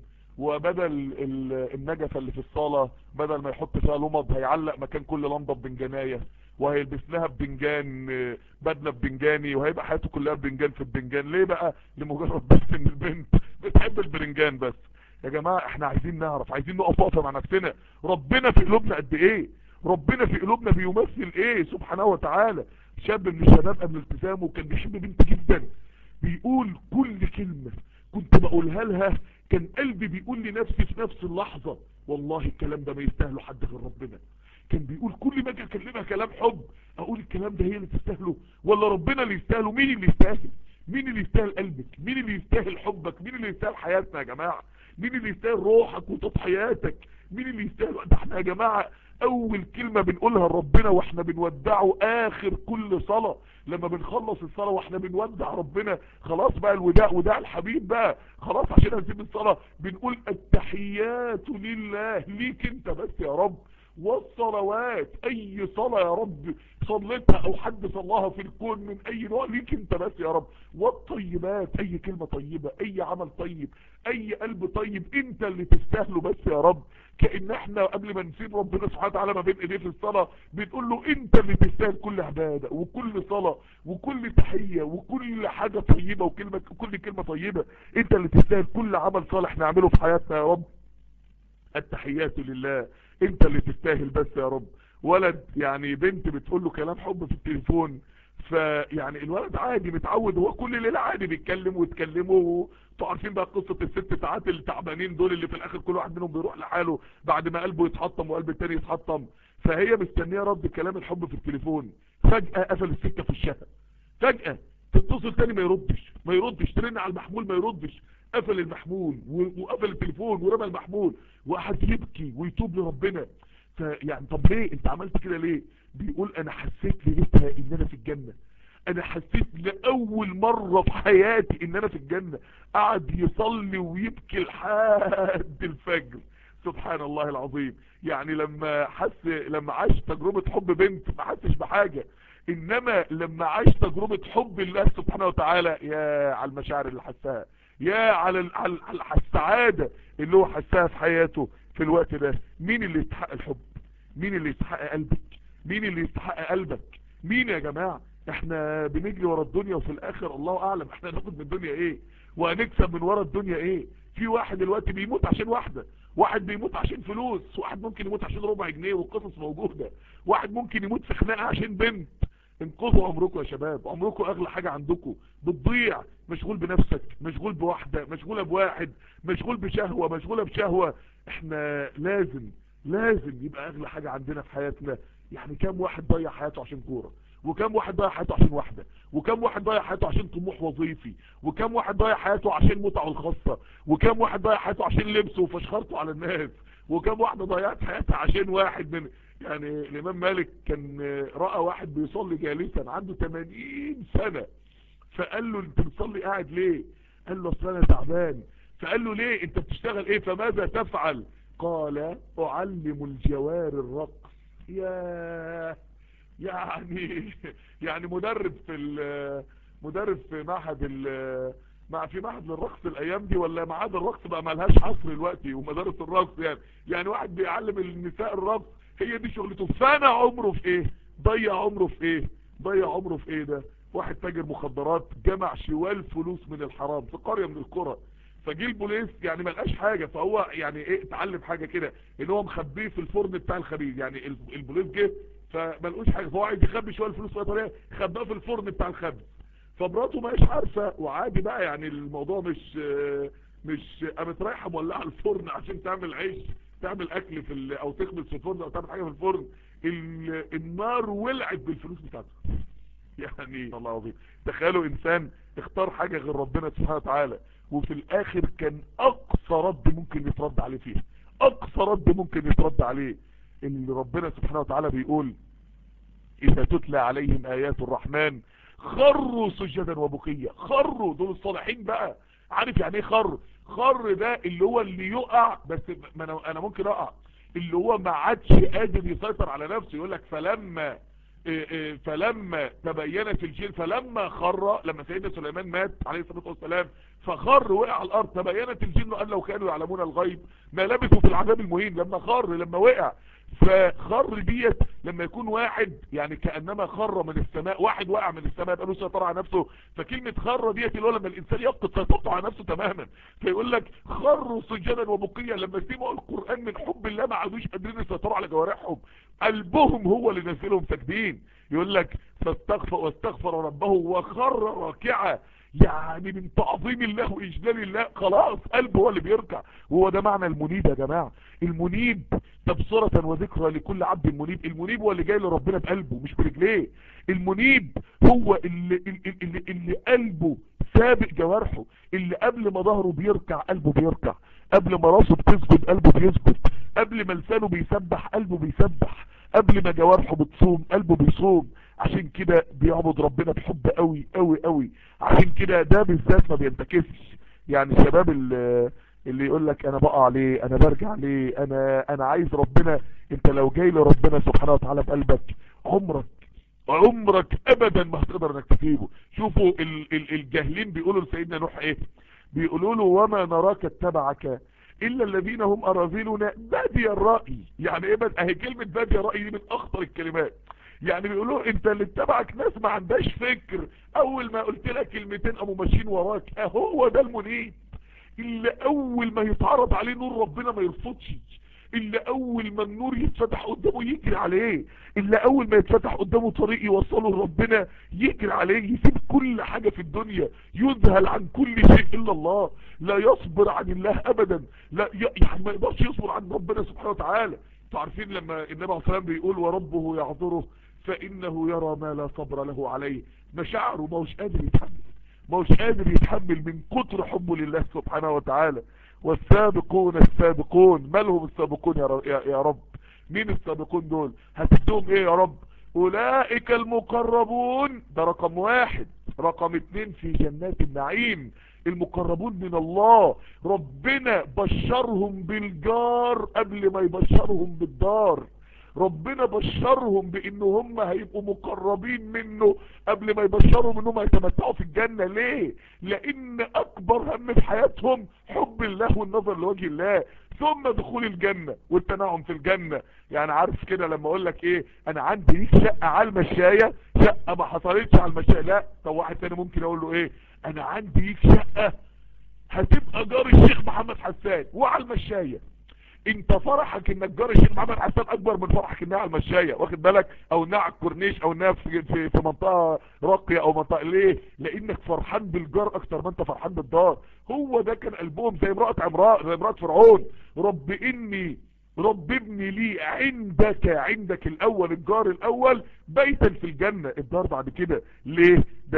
وبدل النجفة اللي في الصالة بدل ما يحط فيها لمض هيعلق مكان كل لمضة ببنجانية وهيلبس لها ببنجان بدلة ببنجاني وهيبقى حياته كلها ببنجان في البنجان ليه بقى لمجرد بس ان البنت بتحب البرنجان بس يا جماعة احنا عايزين نعرف عايزين نقف وقفه مع نفسنا ربنا في قلوبنا قد ايه ربنا في قلوبنا بيمثل ايه سبحانه وتعالى شاب من الشباب قبل التزامه كان بيحب بنت جدا بيقول كل كلمة كنت بقولها لها كان قلبي بيقول لنفسي في نفس اللحظة والله الكلام ده ما يستاهله حد غير ربنا كان بيقول كل ما اجي اكلمها كلام حب اقول الكلام ده هي اللي تستاهله ولا ربنا اللي يستاهله مين اللي يستاهل مين اللي يستاهل قلبك مين اللي يستاهل حبك مين اللي يستاهل حياتنا يا جماعة مين اللي يستاهل روحك وتضحياتك مين اللي يستاهل ده احنا يا جماعة اول كلمة بنقولها لربنا واحنا بنودعه اخر كل صلاة لما بنخلص الصلاة واحنا بنودع ربنا خلاص بقى الوداع وداع الحبيب بقى خلاص عشان هنسيب الصلاة بنقول التحيات لله ليك انت بس يا رب والصلوات اي صلاة يا رب صليتها او حد صلاها في الكون من اي نوع ليك انت بس يا رب والطيبات اي كلمة طيبة اي عمل طيب اي قلب طيب انت اللي تستاهله بس يا رب كأن احنا قبل ما نسيب ربنا سبحانه وتعالى ما بين ايديه في الصلاة بنقول له انت اللي تستاهل كل عبادة وكل صلاة وكل تحية وكل حاجة طيبة وكلمة وكل كلمة طيبة انت اللي تستاهل كل عمل صالح نعمله في حياتنا يا رب التحيات لله انت اللي تستاهل بس يا رب ولد يعني بنت بتقول له كلام حب في التليفون فيعني الولد عادي متعود هو كل ليله عادي بيتكلم ويتكلموا انتوا عارفين بقى قصه الست ساعات التعبانين دول اللي في الاخر كل واحد منهم بيروح لحاله بعد ما قلبه يتحطم وقلب التاني يتحطم فهي مستنيه رد كلام الحب في التليفون فجاه قفل السكه في الشهر فجاه تتصل تاني ما يردش ما يردش ترن على المحمول ما يردش قفل المحمول وقفل التليفون ورمى المحمول وقعد يبكي ويتوب لربنا فيعني طب ليه انت عملت كده ليه بيقول انا حسيت ليلتها ان انا في الجنة انا حسيت لاول مرة في حياتي ان انا في الجنة قعد يصلي ويبكي لحد الفجر سبحان الله العظيم يعني لما حس لما عاش تجربة حب بنت ما حسش بحاجة انما لما عاش تجربة حب الله سبحانه وتعالى يا على المشاعر اللي حسها يا على على السعادة اللي هو حسها في حياته في الوقت ده مين اللي يستحق الحب مين اللي يستحق قلبك مين اللي يستحق قلبك مين يا جماعة احنا بنجري ورا الدنيا وفي الاخر الله اعلم احنا ناخد من الدنيا ايه وهنكسب من ورا الدنيا ايه في واحد دلوقتي بيموت عشان واحدة واحد بيموت عشان فلوس واحد ممكن يموت عشان ربع جنيه والقصص موجودة واحد ممكن يموت في خناقة عشان بنت انقذوا عمركم يا شباب عمركم اغلى حاجة عندكم بتضيع مشغول بنفسك مشغول بواحدة مشغولة بواحد مشغول بشهوة مشغولة بشهوة احنا لازم لازم يبقى اغلى حاجة عندنا في حياتنا يعني كام واحد ضيع حياته عشان كورة وكم واحد ضيع حياته عشان واحدة وكم واحد ضيع حياته عشان طموح وظيفي وكم واحد ضيع حياته عشان متعه الخاصة وكم واحد ضيع حياته عشان لبسه وفشخرته على الناس وكم واحدة ضيعت حياتها عشان واحد من يعني الامام مالك كان رأى واحد بيصلي جالسا عنده 80 سنة فقال له انت بتصلي قاعد ليه قال له اصل انا تعبان فقال له ليه انت بتشتغل ايه فماذا تفعل قال اعلم الجوار الرقص يا يعني يعني مدرب في مدرب في معهد مع في معهد للرقص الايام دي ولا معهد الرقص بقى ملهاش حصر دلوقتي ومدارس الرقص يعني يعني واحد بيعلم النساء الرقص هي دي شغلته فانا عمره في ايه ضيع عمره في ايه ضيع عمره في ايه ده واحد تاجر مخدرات جمع شوال فلوس من الحرام في قرية من القرى فجي البوليس يعني ما لقاش حاجه فهو يعني ايه اتعلم حاجه كده ان هو مخبيه في الفرن بتاع الخبيز يعني البوليس جه فما لقوش حاجه فهو عايز يخبي شويه الفلوس في طريقه خباه في الفرن بتاع الخبز فمراته ما هيش عارفه وعادي بقى يعني الموضوع مش مش قامت رايحه مولعه الفرن عشان تعمل عيش تعمل اكل في ال... او تخبز في الفرن او تعمل حاجه في الفرن ال... النار ولعت بالفلوس بتاعته يعني الله العظيم تخيلوا انسان اختار حاجه غير ربنا سبحانه وتعالى وفي الاخر كان اقصى رد ممكن يترد عليه فيها اقصى رد ممكن يترد عليه اللي ربنا سبحانه وتعالى بيقول اذا تتلى عليهم ايات الرحمن خروا سجدا وبكيا خروا دول الصالحين بقى عارف يعني ايه خر خر ده اللي هو اللي يقع بس ما انا انا ممكن اقع اللي هو ما عادش قادر يسيطر على نفسه يقول لك فلما فلما تبينت الجن فلما خر لما سيدنا سليمان مات عليه الصلاة والسلام فخر وقع على الارض تبينت الجن ان لو كانوا يعلمون الغيب ما لبثوا في العذاب المهين لما خر لما وقع فخر ديت لما يكون واحد يعني كأنما خر من السماء واحد وقع من السماء يبقى له سيطرة على نفسه فكلمة خر ديت اللي هو لما الانسان يفقد سيطرته على نفسه تماما فيقول لك خروا سجدا وبقيا لما سمعوا القرآن من حب الله ما عادوش قادرين يسيطروا على جوارحهم قلبهم هو اللي نزلهم ساجدين يقول لك فاستغفر واستغفر ربه وخر راكعا يعني من تعظيم الله واجلال الله خلاص قلبه هو اللي بيركع وهو ده معنى المنيب يا جماعة المنيب تبصرة وذكرى لكل عبد منيب المنيب هو اللي جاي لربنا بقلبه مش برجليه المنيب هو اللي, اللي, اللي, اللي قلبه سابق جوارحه اللي قبل ما ظهره بيركع قلبه بيركع قبل ما راسه بتسجد قلبه بيسجد قبل ما لسانه بيسبح قلبه بيسبح قبل ما جوارحه بتصوم قلبه بيصوم عشان كده بيعبد ربنا بحب قوي قوي قوي عشان كده ده بالذات ما بينتكسش يعني الشباب اللي, اللي يقول لك انا بقع ليه انا برجع ليه انا انا عايز ربنا انت لو جاي لربنا سبحانه وتعالى بقلبك عمرك عمرك ابدا ما هتقدر انك تجيبه شوفوا ال ال الجاهلين بيقولوا لسيدنا نوح ايه بيقولوا له وما نراك اتبعك الا الذين هم اراذلنا بادي الرأي يعني ايه بد... اهي كلمة بادي الرأي دي من اخطر الكلمات يعني بيقولوا انت اللي اتبعك ناس ما عندهاش فكر اول ما قلت لك كلمتين قاموا ماشيين وراك اهو ده المنيب اللي اول ما يتعرض عليه نور ربنا ما يرفضش اللي اول ما النور يتفتح قدامه يجري عليه اللي اول ما يتفتح قدامه طريق يوصله لربنا يجري عليه يسيب كل حاجة في الدنيا يذهل عن كل شيء الا الله لا يصبر عن الله ابدا لا يعني ما يقدرش يصبر عن ربنا سبحانه وتعالى تعرفين لما النبي عليه الصلاه بيقول وربه يعذره فانه يرى ما لا صبر له عليه مشاعره ما هوش قادر يتحمل ما هوش قادر يتحمل من كتر حبه لله سبحانه وتعالى والسابقون السابقون ما لهم السابقون يا رب, يا رب مين السابقون دول هتدوم ايه يا رب اولئك المقربون ده رقم واحد رقم اتنين في جنات النعيم المقربون من الله ربنا بشرهم بالجار قبل ما يبشرهم بالدار ربنا بشرهم بان هم هيبقوا مقربين منه قبل ما يبشرهم انهم هيتمتعوا في الجنة ليه لان اكبر هم في حياتهم حب الله والنظر لوجه الله ثم دخول الجنة والتنعم في الجنة يعني عارف كده لما اقول لك ايه انا عندي ليك شقة على المشاية شقة ما حصلتش على المشاية لا طب واحد تاني ممكن اقول له ايه انا عندي ليك شقة هتبقى جار الشيخ محمد حسان وعلى المشاية انت فرحك انك جار الشيخ محمد حسان اكبر من فرحك انها على المشاية واخد بالك او انها على الكورنيش او انها في, في, في منطقة راقية او منطقة ليه لانك فرحان بالجار اكتر ما انت فرحان بالدار هو ده كان قلبهم زي امرأة عمراء زي امرأة فرعون رب اني رب ابني لي عندك عندك الاول الجار الاول بيتا في الجنة الدار بعد كده ليه ده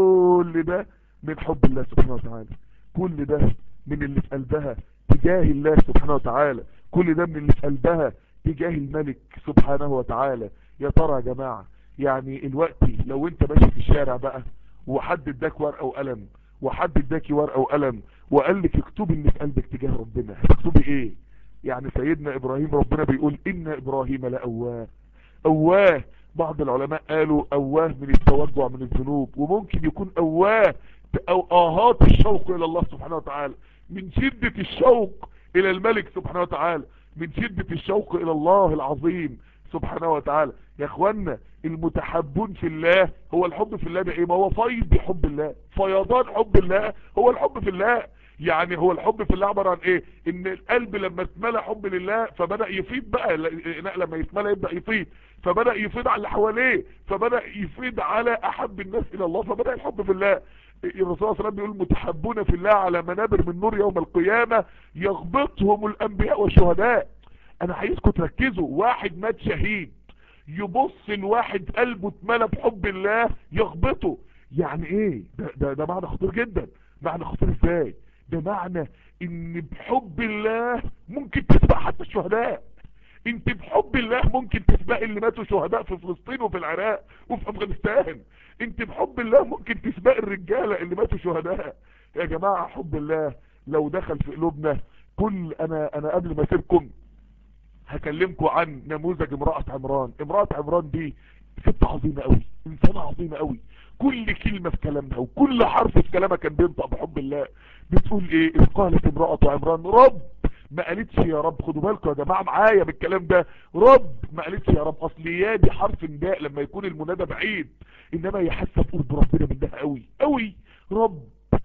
كل ده من حب الله سبحانه وتعالى كل ده من اللي في قلبها تجاه الله سبحانه وتعالى كل ده من اللي في قلبها تجاه الملك سبحانه وتعالى يا ترى يا جماعة يعني الوقت لو انت ماشي في الشارع بقى وحد اداك ورقة وقلم وحد اداكي ورقة وقلم وقال لك اكتبي اللي في قلبك تجاه ربنا هتكتبي ايه يعني سيدنا ابراهيم ربنا بيقول ان ابراهيم لأواه اواه بعض العلماء قالوا اواه من التوجع من الذنوب وممكن يكون اواه او اهات الشوق الى الله سبحانه وتعالى من شدة الشوق الى الملك سبحانه وتعالى من شدة الشوق الى الله العظيم سبحانه وتعالى يا اخوانا المتحبون في الله هو الحب في الله ده ايه ما هو فيض بحب الله فيضان حب الله هو الحب في الله يعني هو الحب في الله عبارة عن ايه ان القلب لما اتملى حب لله فبدأ يفيض بقى لما يتملى يبدأ يفيض فبدأ يفيض على اللي حواليه فبدأ يفيض على احب الناس الى الله فبدأ الحب في الله الرسول صلى الله عليه وسلم بيقول متحبون في الله على منابر من نور يوم القيامة يغبطهم الانبياء والشهداء انا عايزكم تركزوا واحد مات شهيد يبص الواحد قلبه اتملى بحب الله يغبطه يعني ايه ده, ده, ده معنى خطير جدا معنى خطير ازاي ده معنى ان بحب الله ممكن تسبق حتى الشهداء انت بحب الله ممكن تسبق اللي ماتوا شهداء في فلسطين وفي العراق وفي افغانستان انت بحب الله ممكن تسبق الرجالة اللي ماتوا شهداء يا جماعة حب الله لو دخل في قلوبنا كل انا انا قبل ما اسيبكم هكلمكم عن نموذج امرأة عمران امرأة عمران دي ست عظيمة قوي انسانة عظيمة قوي كل كلمة في كلامها وكل حرف في كلامها كان بينطق بحب الله بتقول ايه اذ قالت امرأة عمران رب ما قالتش يا رب خدوا بالكم يا جماعة معايا بالكلام ده رب ما قالتش يا رب اصل يا دي حرف نداء لما يكون المنادى بعيد انما هي حاسه بقرب ربنا منها قوي قوي رب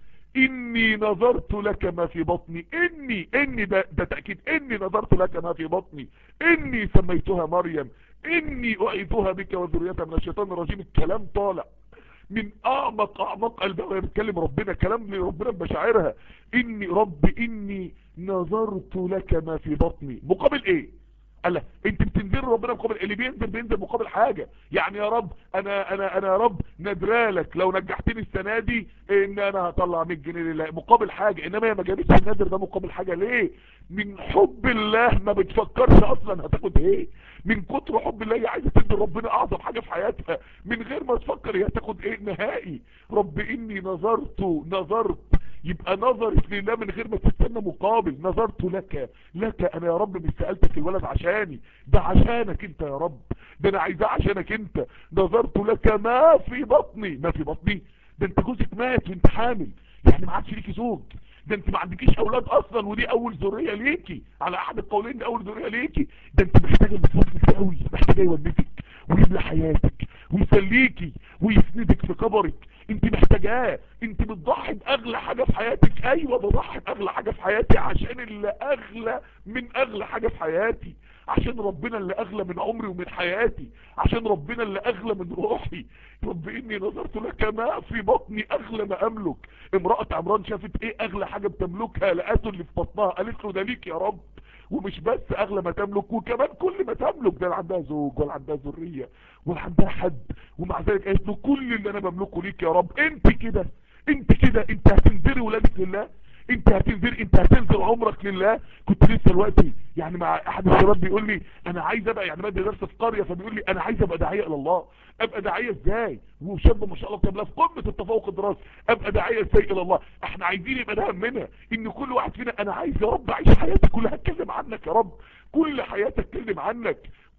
اني نظرت لك ما في بطني اني اني ده, ده تأكيد اني نظرت لك ما في بطني اني سميتها مريم اني اعيذها بك وذريتها من الشيطان الرجيم الكلام طالع من اعمق اعمق قلبها وهي بتكلم ربنا كلام لربنا بمشاعرها اني رب اني نظرت لك ما في بطني مقابل ايه قال انت بتنزل ربنا مقابل اللي بينزل بينزل مقابل حاجة يعني يا رب انا انا انا يا رب ندرالك لو نجحتني السنة دي ان انا هطلع 100 جنيه لله مقابل حاجة انما هي ما جابتش النذر ده مقابل حاجة ليه من حب الله ما بتفكرش اصلا هتاخد ايه من كتر حب الله هي عايزه تدي ربنا اعظم حاجة في حياتها من غير ما تفكر هي هتاخد ايه نهائي رب اني نظرت نظرت يبقى نظرت لله من غير ما تستنى مقابل نظرت لك لك انا يا رب مش سألتك الولد عشاني ده عشانك انت يا رب ده انا عايزاه عشانك انت نظرت لك ما في بطني ما في بطني ده انت جوزك مات وانت حامل يعني ما عادش ليكي زوج ده انت ما عندكيش اولاد اصلا ودي اول ذريه ليكي على احد القولين دي اول ذريه ليكي ده انت محتاجه مصروفك قوي محتاجه يولدك ويملى حياتك ويسليكي ويسندك في قبرك انت محتاجاه انت بتضحي باغلى حاجة في حياتك ايوه بضحي باغلى حاجة في حياتي عشان اللي اغلى من اغلى حاجة في حياتي عشان ربنا اللي اغلى من عمري ومن حياتي عشان ربنا اللي اغلى من روحي رب اني نظرت لك ما في بطني اغلى ما املك امرأة عمران شافت ايه اغلى حاجة بتملكها لقاته اللي في بطنها قالت له ده ليك يا رب ومش بس اغلى ما تملك وكمان كل ما تملك ده عندها زوج ولا عندها ذرية ولا عندها حد ومع ذلك قالت له كل اللي انا بملكه ليك يا رب انت كده انت كده انت هتنذري ولادك لله انت هتنذر انت هتنذر عمرك لله كنت لسه دلوقتي يعني مع احد الشباب بيقول لي انا عايز ابقى يعني بدي درس في قريه فبيقول لي انا عايز ابقى داعيه الى الله ابقى داعيه ازاي وشاب ما شاء الله كان في قمه التفوق الدراسي ابقى داعيه ازاي الى الله احنا عايزين يبقى ده همنا ان كل واحد فينا انا عايز يا رب اعيش حياتي كلها اتكلم عنك يا رب كل حياتي اتكلم عنك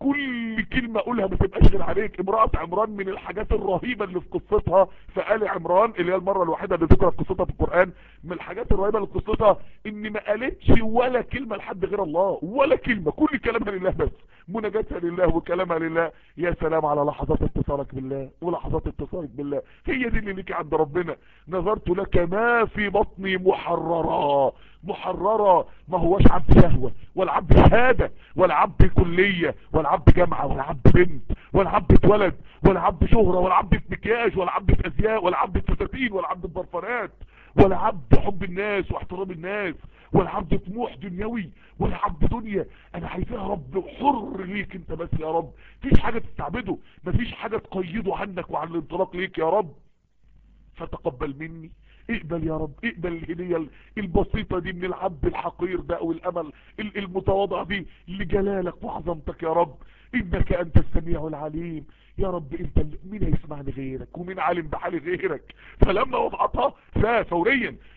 كل كلمة اقولها ما تبقاش غير عليك امرأة عمران من الحاجات الرهيبة اللي في قصتها في آل عمران اللي هي المرة الوحيدة اللي ذكرت قصتها في القرآن من الحاجات الرهيبة اللي في قصتها ان ما قالتش ولا كلمة لحد غير الله ولا كلمة كل كلامها لله بس مناجاتها لله وكلامها لله يا سلام على لحظات اتصالك بالله ولحظات اتصالك بالله هي دي اللي ليك عند ربنا نظرت لك ما في بطني محررا محررة ما هوش عبد شهوة ولا عبد شهادة ولا عبد كلية ولا عبد جامعة ولا عبد بنت ولا عبد ولد ولا عبد شهرة ولا عبد مكياج ولا عبد ازياء ولا عبد فساتين ولا عبد برفانات ولا عبد حب الناس واحترام الناس ولا عبد طموح دنيوي ولا عبد دنيا انا عايزها رب حر ليك انت بس يا رب مفيش حاجة تستعبده مفيش حاجة تقيده عنك وعن الانطلاق ليك يا رب فتقبل مني اقبل يا رب اقبل الهدية البسيطة دي من العبد الحقير ده او الامل المتواضع دي لجلالك وعظمتك يا رب انك انت السميع العليم يا رب انت مين هيسمعني غيرك ومين عالم بحالي غيرك فلما وضعتها فا فوريا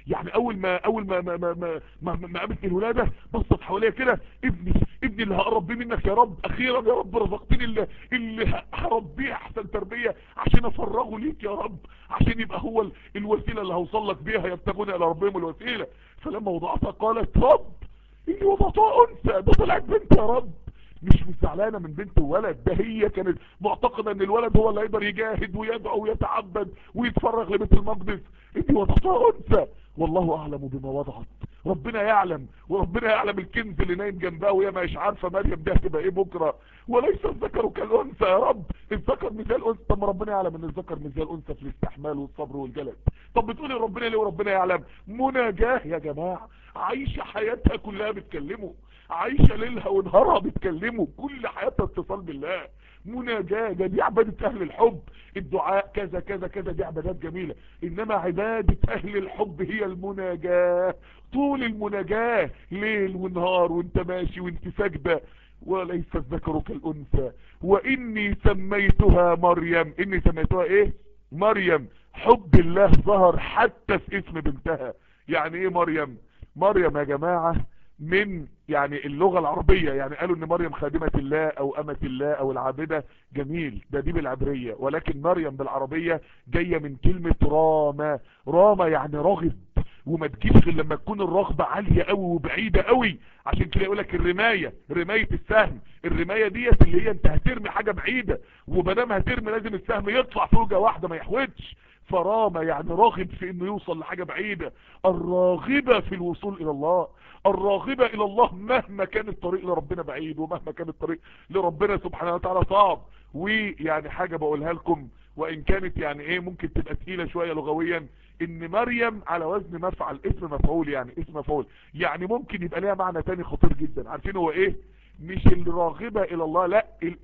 يعني اول ما اول ما ما ما ما, ما, ما قامت الولاده بصت حواليها كده ابني ابني اللي هقرب بيه منك يا رب اخيرا يا رب رزقتني اللي, اللي هربيه احسن تربيه عشان افرغه ليك يا رب عشان يبقى هو الوسيله اللي هوصل لك بيها يبتغون الى ربهم الوسيله فلما وضعتها قالت رب اني وضعتها انثى ده طلعت بنت يا رب مش مش زعلانه من بنت وولد ده هي كانت معتقده ان الولد هو اللي هيقدر يجاهد ويدعو ويتعبد ويتفرغ لبيت المقدس اني وضعتها انثى والله اعلم بما وضعت ربنا يعلم وربنا يعلم الكنز اللي نايم جنبها وهي مش عارفه مريم دي هتبقى ايه بكره وليس الذكر كالانثى يا رب الذكر مش زي الانثى طب ما ربنا يعلم ان الذكر مش زي الانثى في الاستحمال والصبر والجلد طب بتقولي ربنا ليه وربنا يعلم مناجاه يا جماعه عايشه حياتها كلها بتكلمه عايشه ليلها ونهارها بتكلمه كل حياتها اتصال بالله مناجاة ده دي عبادة اهل الحب الدعاء كذا كذا كذا دي عبادات جميلة انما عبادة اهل الحب هي المناجاة طول المناجاة ليل ونهار وانت ماشي وانت ساجدة وليس الذكر كالانثى واني سميتها مريم اني سميتها ايه مريم حب الله ظهر حتى في اسم بنتها يعني ايه مريم مريم يا جماعة من يعني اللغة العربية يعني قالوا ان مريم خادمة الله او امة الله او العابدة جميل ده دي بالعبرية ولكن مريم بالعربية جاية من كلمة راما راما يعني رغب وما تجيش غير لما تكون الرغبة عالية قوي وبعيدة قوي عشان كده يقولك الرماية رماية السهم الرماية ديت اللي هي انت هترمي حاجة بعيدة ومادام هترمي لازم السهم يطلع فوجة واحدة ما يحودش فرامة يعني راغب في انه يوصل لحاجة بعيدة الراغبة في الوصول الى الله الراغبة الى الله مهما كان الطريق لربنا بعيد ومهما كان الطريق لربنا سبحانه وتعالى صعب ويعني حاجة بقولها لكم وان كانت يعني ايه ممكن تبقى تقيلة شوية لغويا ان مريم على وزن مفعل اسم مفعول يعني اسم مفعول يعني ممكن يبقى ليها معنى تاني خطير جدا عارفين هو ايه مش الراغبة الى الله لا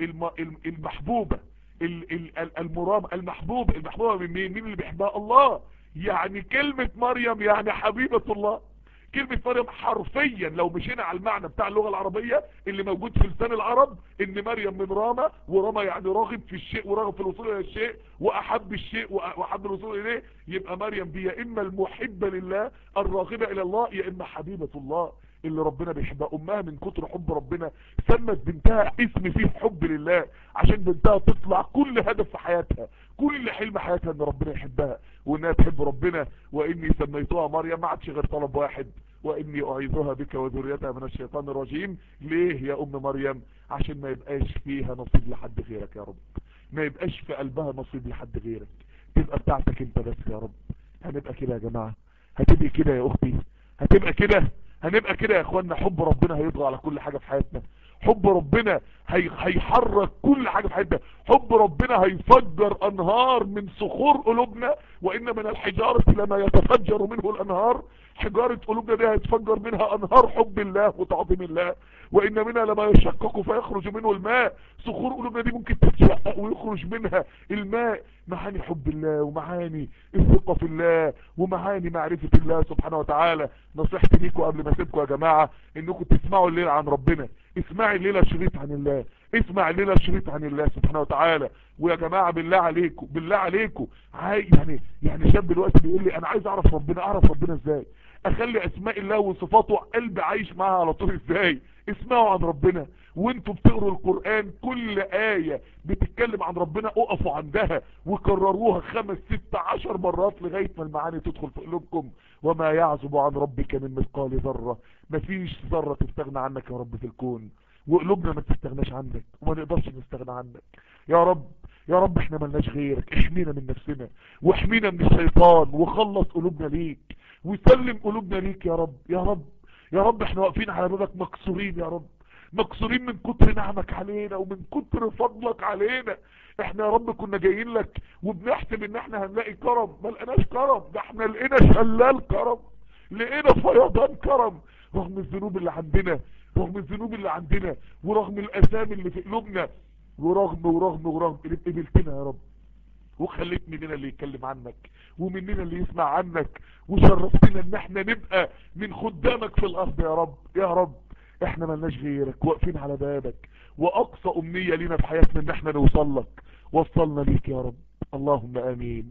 المحبوبة المرام المحبوب المحبوبة من مين مين اللي بيحبها الله يعني كلمة مريم يعني حبيبة الله كلمة مريم حرفيا لو مشينا على المعنى بتاع اللغة العربية اللي موجود في لسان العرب ان مريم من راما وراما يعني راغب في الشيء وراغب في الوصول الى الشيء واحب الشيء واحب الوصول اليه يبقى مريم دي يا اما المحبة لله الراغبة الى الله يا اما حبيبة الله اللي ربنا بيحبها امها من كتر حب ربنا سمت بنتها اسم فيه حب لله عشان بنتها تطلع كل هدف في حياتها كل حلم حياتها ان ربنا يحبها وانها تحب ربنا واني سميتها مريم ما عادش غير طلب واحد واني اعيذها بك وذريتها من الشيطان الرجيم ليه يا ام مريم عشان ما يبقاش فيها نصيب لحد غيرك يا رب ما يبقاش في قلبها نصيب لحد غيرك تبقى بتاعتك انت بس يا رب هنبقى كده يا جماعة هتبقى كده يا اختي هتبقى كده هنبقى كده يا اخوانا حب ربنا هيطغى على كل حاجة في حياتنا حب ربنا هي هيحرك كل حاجة في حياتنا حب ربنا هيفجر انهار من صخور قلوبنا وان من الحجارة لما يتفجر منه الانهار حجارة قلوبنا دي هيتفجر منها انهار حب الله وتعظيم الله وان منها لما يشقق فيخرج منه الماء صخور قلوبنا دي ممكن تتشقق ويخرج منها الماء معاني حب الله ومعاني الثقة في الله ومعاني معرفة الله سبحانه وتعالى نصيحتي ليكم قبل ما اسيبكم يا جماعة انكم تسمعوا الليلة عن ربنا اسمعي الليلة شريط عن الله اسمع الليلة شريط عن الله سبحانه وتعالى ويا جماعة بالله عليكم بالله عليكم يعني يعني شاب دلوقتي بيقول لي انا عايز اعرف ربنا اعرف ربنا ازاي اخلي اسماء الله وصفاته قلبي عايش معاها على طول ازاي اسمعوا عن ربنا وانتوا بتقروا القرآن كل آية بتتكلم عن ربنا اقفوا عندها وكرروها خمس ست عشر مرات لغاية ما المعاني تدخل في قلوبكم وما يعزب عن ربك من مثقال ذرة مفيش ذرة تستغنى عنك يا رب في الكون وقلوبنا ما تستغناش عنك وما نقدرش نستغنى عنك يا رب يا رب احنا ملناش غيرك احمينا من نفسنا واحمينا من الشيطان وخلص قلوبنا ليك وسلم قلوبنا ليك يا رب يا رب يا رب احنا واقفين على بابك مكسورين يا رب مكسورين من كتر نعمك علينا ومن كتر فضلك علينا احنا يا رب كنا جايين لك وبنحسب ان احنا هنلاقي كرم ما لقيناش كرم ده احنا لقينا شلال كرم لقينا فيضان كرم رغم الذنوب اللي عندنا رغم الذنوب اللي عندنا ورغم الاسامي اللي في قلوبنا ورغم ورغم ورغم قبلتنا يا رب وخليت مننا اللي يتكلم عنك ومننا اللي يسمع عنك وشرفتنا ان احنا نبقى من خدامك في الارض يا رب يا رب احنا ملناش غيرك واقفين على بابك واقصى امنية لنا في حياتنا ان احنا نوصل لك وصلنا ليك يا رب اللهم امين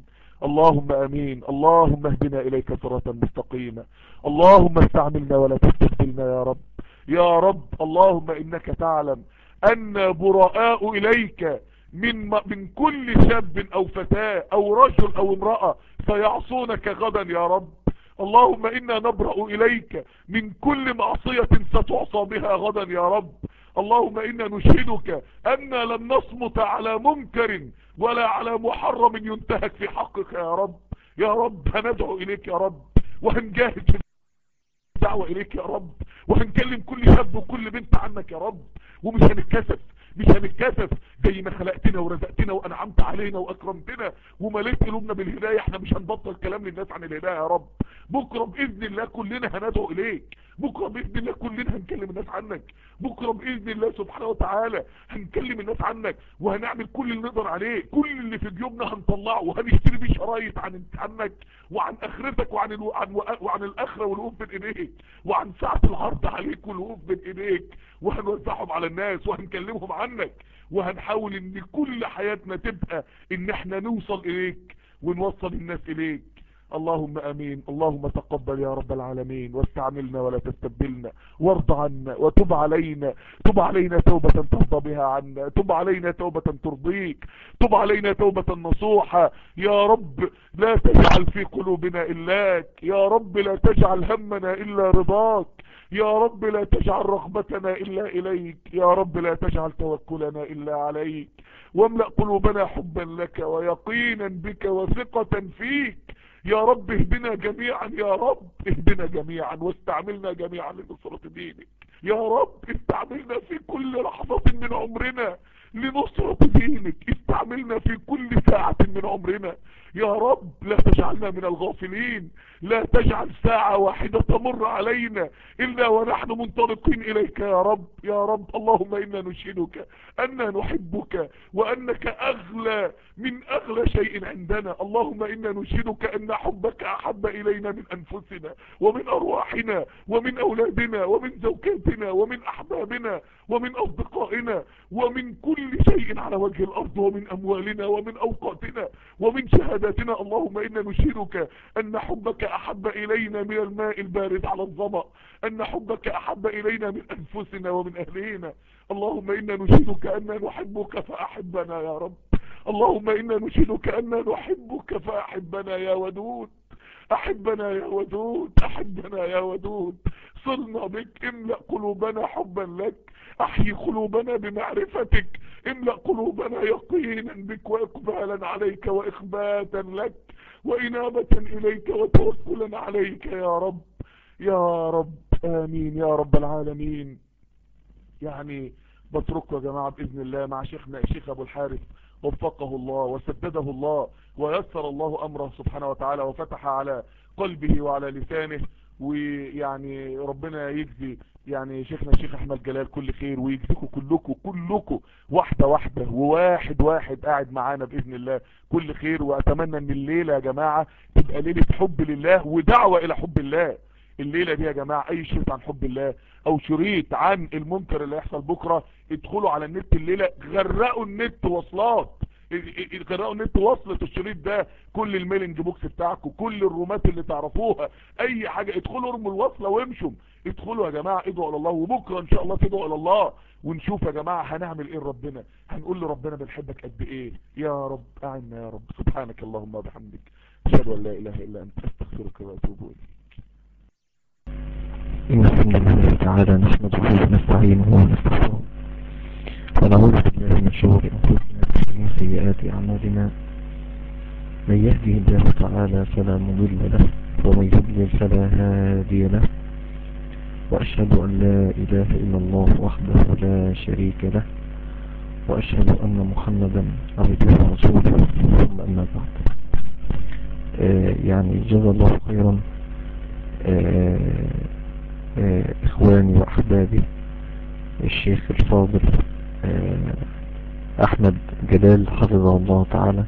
اللهم امين اللهم اهدنا اليك صراطا مستقيما اللهم استعملنا ولا تستبدلنا يا رب يا رب اللهم انك تعلم ان براء اليك من من كل شاب او فتاة او رجل او امرأة سيعصونك غدا يا رب اللهم انا نبرأ اليك من كل معصية ستعصى بها غدا يا رب اللهم انا نشهدك ان لن نصمت على منكر ولا على محرم ينتهك في حقك يا رب يا رب هندعو اليك يا رب وهنجاهد في الدعوة اليك يا رب وهنكلم كل شاب وكل بنت عنك يا رب ومش هنتكسف مش هنتكسف زي ما خلقتنا ورزقتنا وانعمت علينا واكرمتنا ومليت قلوبنا بالهداية احنا مش هنبطل كلام للناس عن الهداية يا رب بكرة باذن الله كلنا هندعو اليك بكرة باذن الله كلنا هنكلم الناس عنك بكرة باذن الله سبحانه وتعالى هنكلم الناس عنك وهنعمل كل اللي نقدر عليه كل اللي في جيوبنا هنطلعه وهنشتري بيه شرايط عن عنك وعن اخرتك وعن الو... عن وعن الاخره والوقوف بين ايديك وعن ساعه العرض عليك والوقوف بين ايديك وهنوزعهم على الناس وهنكلمهم عنك وهنحاول ان كل حياتنا تبقى ان احنا نوصل اليك ونوصل الناس اليك اللهم امين اللهم تقبل يا رب العالمين واستعملنا ولا تستبدلنا وارض عنا وتب علينا تب علينا توبة ترضى بها عنا تب علينا توبة ترضيك تب علينا توبة نصوحة يا رب لا تجعل في قلوبنا إلاك يا رب لا تجعل همنا إلا رضاك يا رب لا تجعل رغبتنا إلا إليك يا رب لا تجعل توكلنا إلا عليك واملأ قلوبنا حبا لك ويقينا بك وثقة فيك يا رب اهدنا جميعا يا رب اهدنا جميعا واستعملنا جميعا لنصرة دينك يا رب استعملنا في كل لحظة من عمرنا لنصرة دينك استعملنا في كل ساعة من عمرنا يا رب لا تجعلنا من الغافلين لا تجعل ساعة واحدة تمر علينا إلا ونحن منطلقين إليك يا رب يا رب اللهم إنا نشهدك أننا نحبك وأنك أغلى من أغلى شيء عندنا اللهم إنا نشهدك أن حبك أحب إلينا من أنفسنا ومن أرواحنا ومن أولادنا ومن زوجاتنا ومن أحبابنا ومن أصدقائنا ومن كل شيء على وجه الأرض ومن أموالنا ومن أوقاتنا ومن شهاداتنا اللهم إنا نشهدك أن حبك أحب إلينا من الماء البارد على الظمأ أن حبك أحب إلينا من أنفسنا ومن أهلينا اللهم إنا نشهدك أننا نحبك فأحبنا يا رب اللهم إنا نشهدك أننا نحبك فأحبنا يا ودود أحبنا يا ودود أحبنا يا ودود صلنا بك املأ قلوبنا حبا لك احيي قلوبنا بمعرفتك املأ قلوبنا يقينا بك واقبالا عليك واخباتا لك وانابة اليك وتوكلا عليك يا رب يا رب امين يا رب العالمين يعني بتركه يا جماعة باذن الله مع شيخنا الشيخ ابو الحارث وفقه الله وسدده الله ويسر الله امره سبحانه وتعالى وفتح على قلبه وعلى لسانه ويعني ربنا يجزي يعني شيخنا الشيخ احمد جلال كل خير ويجزيكم كلكم كلكم واحدة واحدة وواحد واحد قاعد معانا باذن الله كل خير واتمنى ان الليلة يا جماعة تبقى ليلة حب لله ودعوة الى حب الله الليلة دي يا جماعة اي شريط عن حب الله او شريط عن المنكر اللي هيحصل بكرة ادخلوا على النت الليلة غرقوا النت وصلات غرقوا النت وصلت الشريط ده كل الميلنج بوكس بتاعكم كل الرومات اللي تعرفوها اي حاجة ادخلوا ارموا الوصلة وامشوا ادخلوا يا جماعة ادعوا الى الله وبكرة ان شاء الله تدعوا الى الله ونشوف يا جماعة هنعمل ايه لربنا هنقول لربنا بنحبك قد ايه يا رب اعنا يا رب سبحانك اللهم وبحمدك اشهد ان لا اله الا انت استغفرك واتوب اليك إن الحمد لله تعالى نحمده ونستعينه ونستغفره ونعوذ بالله من شرور أنفسنا ومن سيئات أعمالنا من يهده الله تعالى فلا مضل له ومن يضلل فلا هادي له وأشهد أن لا إله إلا الله وحده لا شريك له وأشهد أن محمدا عبده ورسوله ثم أما بعد آه يعني جزا الله خيرا آه آه إخواني وأحبابي الشيخ الفاضل أحمد جلال حفظه الله تعالى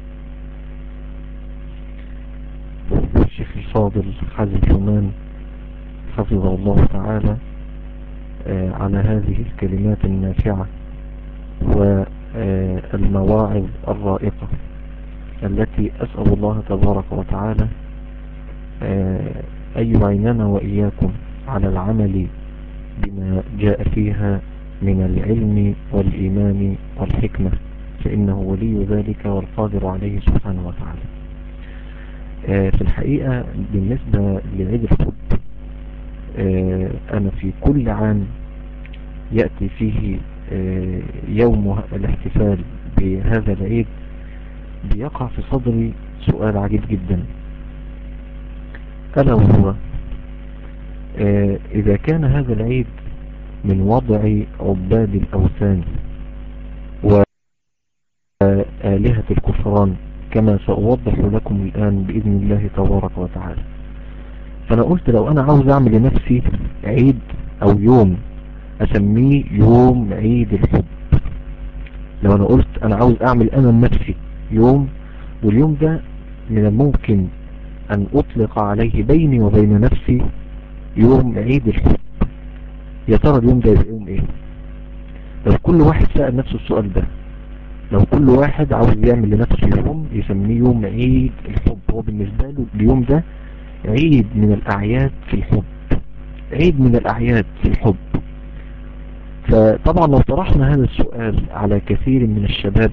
الشيخ الفاضل حازم شومان حفظه الله تعالى على هذه الكلمات النافعة والمواعظ الرائقة التي أسأل الله تبارك وتعالى أن يعيننا وإياكم على العمل بما جاء فيها من العلم والإيمان والحكمة فإنه ولي ذلك والقادر عليه سبحانه وتعالى في الحقيقة بالنسبة لعيد الحب أنا في كل عام يأتي فيه يوم الاحتفال بهذا العيد بيقع في صدري سؤال عجيب جدا ألا وهو إذا كان هذا العيد من وضع عباد الأوثان وآلهة الكفران كما سأوضح لكم الآن بإذن الله تبارك وتعالى فأنا قلت لو أنا عاوز أعمل لنفسي عيد أو يوم أسميه يوم عيد الحب لو أنا قلت أنا عاوز أعمل أنا لنفسي يوم واليوم ده من الممكن أن أطلق عليه بيني وبين نفسي يوم عيد الحب يا ترى اليوم ده يبقى يوم ايه لو كل واحد سأل نفسه السؤال ده لو كل واحد عاوز يعمل لنفسه يوم يسميه يوم عيد الحب هو بالنسبة له اليوم ده عيد من الأعياد في الحب عيد من الأعياد في الحب فطبعا لو طرحنا هذا السؤال على كثير من الشباب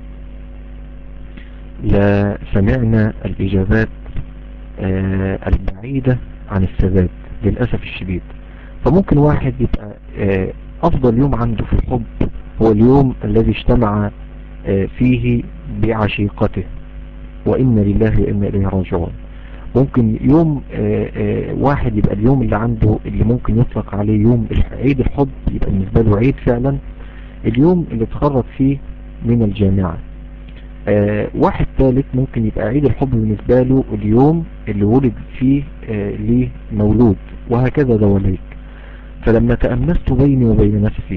لسمعنا الإجابات آه البعيدة عن السداد للأسف الشديد فممكن واحد يبقى آه أفضل يوم عنده في الحب هو اليوم الذي اجتمع آه فيه بعشيقته وإن لله وإنا إليه راجعون ممكن يوم واحد يبقى اليوم اللي عنده اللي ممكن يطلق عليه يوم عيد الحب يبقى بالنسبة له عيد فعلا اليوم اللي اتخرج فيه من الجامعة آه واحد ثالث ممكن يبقى عيد الحب بالنسبة له اليوم اللي ولد فيه آه ليه مولود وهكذا دواليك فلما تأمست بيني وبين نفسي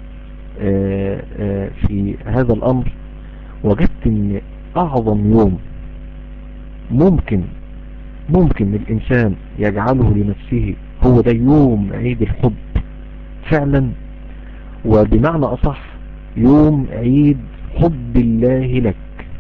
آه في هذا الأمر وجدت ان أعظم يوم ممكن ممكن الإنسان يجعله لنفسه هو ده يوم عيد الحب فعلا وبمعنى أصح يوم عيد حب الله لك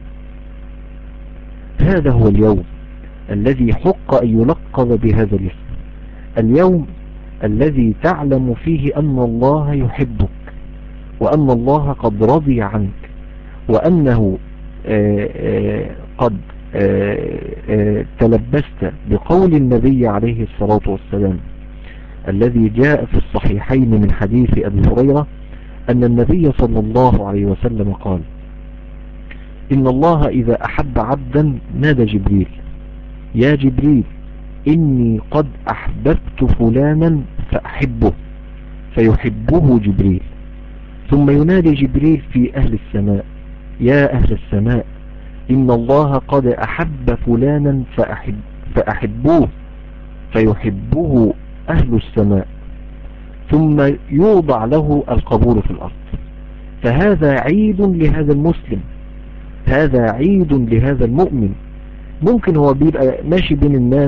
هذا هو اليوم الذي حق أن يلقب بهذا الاسم اليوم الذي تعلم فيه أن الله يحبك وأن الله قد رضي عنك وأنه آآ آآ قد آآ تلبست بقول النبي عليه الصلاة والسلام الذي جاء في الصحيحين من حديث أبي هريرة أن النبي صلى الله عليه وسلم قال إن الله إذا أحب عبدا نادى جبريل يا جبريل إني قد أحببت فلانا فأحبه فيحبه جبريل ثم ينادي جبريل في أهل السماء يا أهل السماء إن الله قد أحب فلانا فأحب فأحبوه فيحبه أهل السماء ثم يوضع له القبول في الأرض فهذا عيد لهذا المسلم هذا عيد لهذا المؤمن ممكن هو بيبقى ماشي بين الناس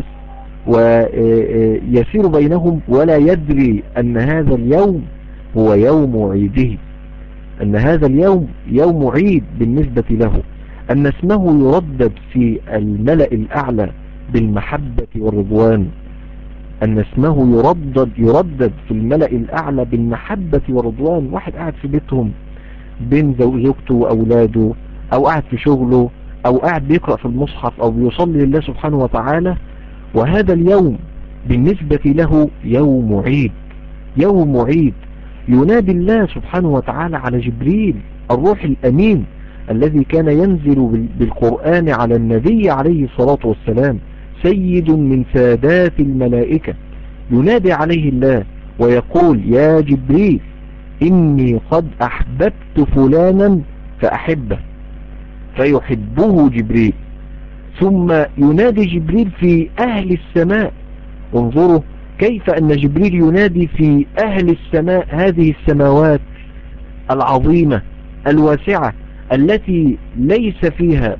ويسير بينهم ولا يدري أن هذا اليوم هو يوم عيده أن هذا اليوم يوم عيد بالنسبة له أن اسمه يردد في الملأ الأعلى بالمحبة والرضوان أن اسمه يردد يردد في الملأ الأعلى بالمحبة والرضوان واحد قاعد في بيتهم بين زوجته وأولاده أو قاعد في شغله أو قاعد بيقرأ في المصحف أو بيصلي لله سبحانه وتعالى وهذا اليوم بالنسبة له يوم عيد يوم عيد ينادي الله سبحانه وتعالى على جبريل الروح الأمين الذي كان ينزل بالقرآن على النبي عليه الصلاة والسلام سيد من سادات الملائكة ينادي عليه الله ويقول يا جبريل إني قد أحببت فلانا فأحبه فيحبه جبريل ثم ينادي جبريل في أهل السماء انظروا كيف أن جبريل ينادي في أهل السماء هذه السماوات العظيمة الواسعة التي ليس فيها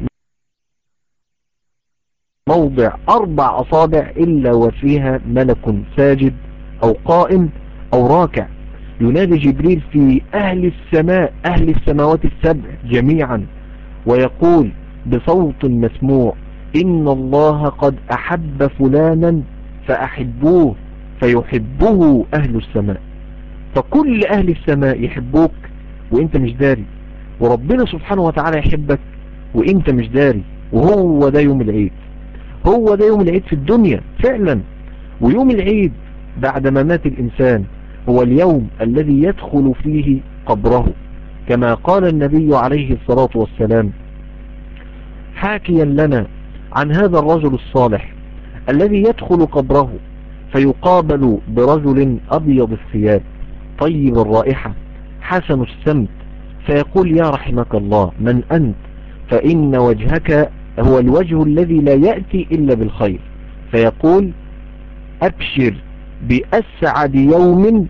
موضع أربع أصابع إلا وفيها ملك ساجد أو قائم أو راكع ينادي جبريل في أهل السماء أهل السماوات السبع جميعا ويقول بصوت مسموع إن الله قد أحب فلانا فأحبوه فيحبه أهل السماء فكل أهل السماء يحبوك وإنت مش داري وربنا سبحانه وتعالى يحبك وإنت مش داري وهو ده يوم العيد هو ده يوم العيد في الدنيا فعلا ويوم العيد بعد ما مات الإنسان هو اليوم الذي يدخل فيه قبره كما قال النبي عليه الصلاة والسلام حاكيا لنا عن هذا الرجل الصالح الذي يدخل قبره فيقابل برجل أبيض الثياب طيب الرائحة حسن السمت فيقول يا رحمك الله من أنت فإن وجهك هو الوجه الذي لا يأتي إلا بالخير فيقول أبشر بأسعد يوم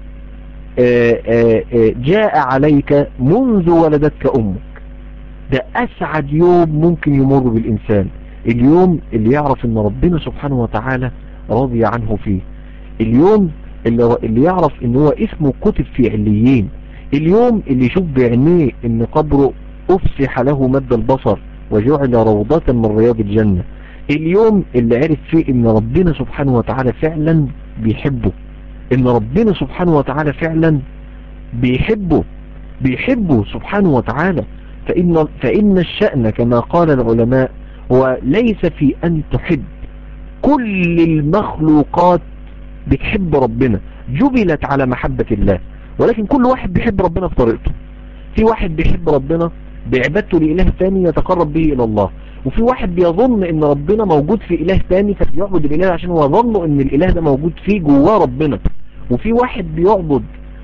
جاء عليك منذ ولدتك أمك ده أسعد يوم ممكن يمر بالإنسان اليوم اللي يعرف ان ربنا سبحانه وتعالى راضي عنه فيه اليوم اللي, اللي يعرف ان هو اسمه كتب في عليين اليوم اللي يشوف بعينيه ان قبره افسح له مد البصر وجعل روضة من رياض الجنة اليوم اللي عرف فيه ان ربنا سبحانه وتعالى فعلا بيحبه ان ربنا سبحانه وتعالى فعلا بيحبه بيحبه سبحانه وتعالى فإن, فإن الشأن كما قال العلماء هو ليس في أن تحب كل المخلوقات بتحب ربنا جبلت على محبة الله ولكن كل واحد بيحب ربنا بطريقته في واحد بيحب ربنا بعبادته لإله ثاني يتقرب به إلى الله وفي واحد بيظن ان ربنا موجود في إله ثاني فبيعبد الإله عشان هو ظنه ان الإله ده موجود فيه جواه ربنا وفي واحد بيعبد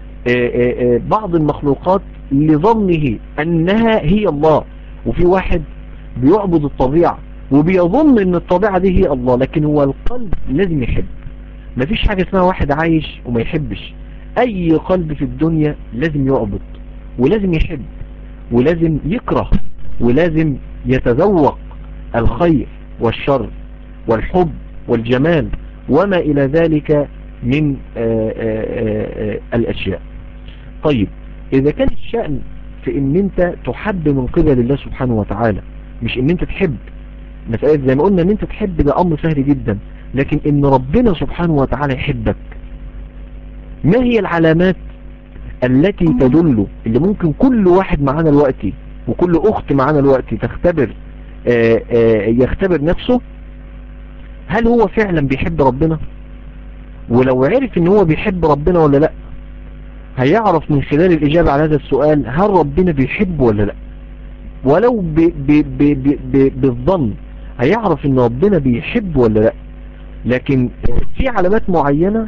بعض المخلوقات لظنه أنها هي الله وفي واحد بيعبد الطبيعة وبيظن ان الطبيعة دي هي الله لكن هو القلب لازم يحب مفيش حاجة اسمها واحد عايش وما يحبش اي قلب في الدنيا لازم يعبد ولازم يحب ولازم يكره ولازم يتذوق الخير والشر والحب والجمال وما الى ذلك من آآ آآ الاشياء طيب اذا كان الشأن في ان انت تحب من قبل الله سبحانه وتعالى مش ان انت تحب مسألة زي ما قلنا ان انت تحب ده امر سهل جدا لكن ان ربنا سبحانه وتعالى يحبك ما هي العلامات التي تدل اللي ممكن كل واحد معانا الوقت وكل اخت معانا الوقت تختبر آآ آآ يختبر نفسه هل هو فعلا بيحب ربنا ولو عرف ان هو بيحب ربنا ولا لا هيعرف من خلال الاجابة على هذا السؤال هل ربنا بيحبه ولا لا ولو ب ب ب ب ب بالظن هيعرف ان ربنا بيحب ولا لا لكن في علامات معينة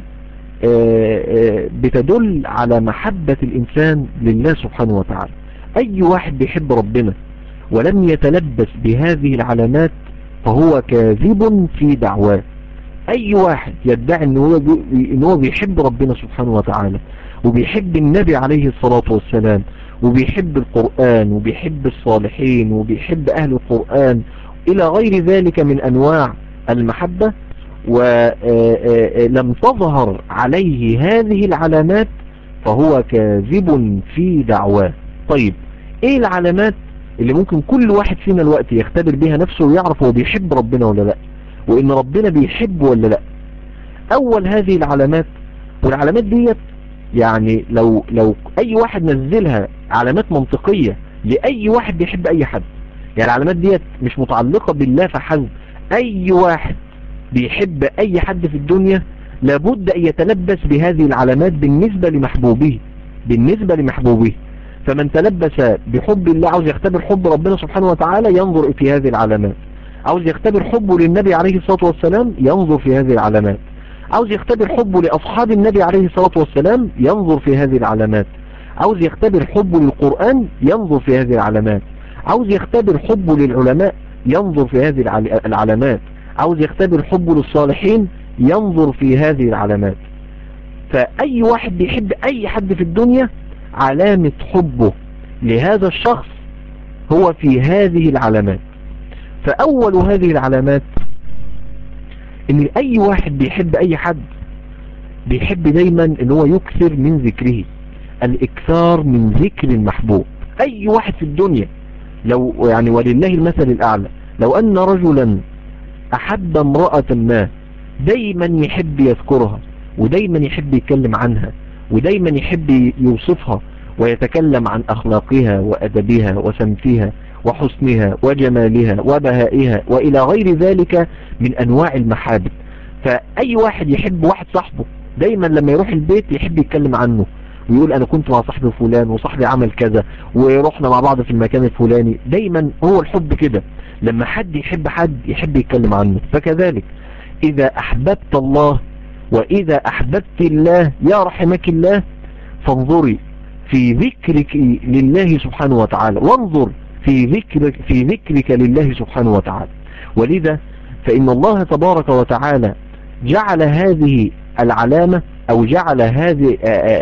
بتدل على محبة الانسان لله سبحانه وتعالى اي واحد بيحب ربنا ولم يتلبس بهذه العلامات فهو كاذب في دعواه اي واحد يدعي ان هو ان هو بيحب ربنا سبحانه وتعالى وبيحب النبي عليه الصلاة والسلام وبيحب القرآن وبيحب الصالحين وبيحب أهل القرآن إلى غير ذلك من أنواع المحبة ولم تظهر عليه هذه العلامات فهو كاذب في دعواه طيب ايه العلامات اللي ممكن كل واحد فينا الوقت يختبر بها نفسه ويعرف هو بيحب ربنا ولا لا وان ربنا بيحب ولا لا اول هذه العلامات والعلامات ديت يعني لو لو اي واحد نزلها علامات منطقية لاي واحد بيحب اي حد يعني العلامات ديت مش متعلقة بالله فحسب اي واحد بيحب اي حد في الدنيا لابد ان يتلبس بهذه العلامات بالنسبة لمحبوبه بالنسبة لمحبوبه فمن تلبس بحب الله عاوز يختبر حب ربنا سبحانه وتعالى ينظر في هذه العلامات عاوز يختبر حبه للنبي عليه الصلاة والسلام ينظر في هذه العلامات عاوز يختبر حبه لأصحاب النبي عليه الصلاة والسلام ينظر في هذه العلامات عاوز يختبر حبه للقرآن ينظر في هذه العلامات عاوز يختبر حبه للعلماء ينظر في هذه العلامات عاوز يختبر حبه للصالحين ينظر في هذه العلامات فأي واحد بيحب أي حد في الدنيا علامة حبه لهذا الشخص هو في هذه العلامات فأول هذه العلامات ان اي واحد بيحب اي حد بيحب دايما ان هو يكثر من ذكره الاكثار من ذكر المحبوب اي واحد في الدنيا لو يعني ولله المثل الأعلى لو أن رجلا أحب امرأة ما دايما يحب يذكرها ودايما يحب يتكلم عنها ودايما يحب يوصفها ويتكلم عن أخلاقها وأدبها وسمتها وحسنها وجمالها وبهائها وإلى غير ذلك من أنواع المحابب فأي واحد يحب واحد صاحبه دايما لما يروح البيت يحب يتكلم عنه ويقول أنا كنت مع صاحبي فلان وصاحبي عمل كذا ورحنا مع بعض في المكان الفلاني دايما هو الحب كده لما حد يحب حد يحب يتكلم عنه فكذلك إذا أحببت الله وإذا أحببت الله يا رحمك الله فانظري في ذكرك لله سبحانه وتعالى وانظر في ذكرك, في ذكرك لله سبحانه وتعالى ولذا فإن الله تبارك وتعالى جعل هذه العلامة أو جعل هذه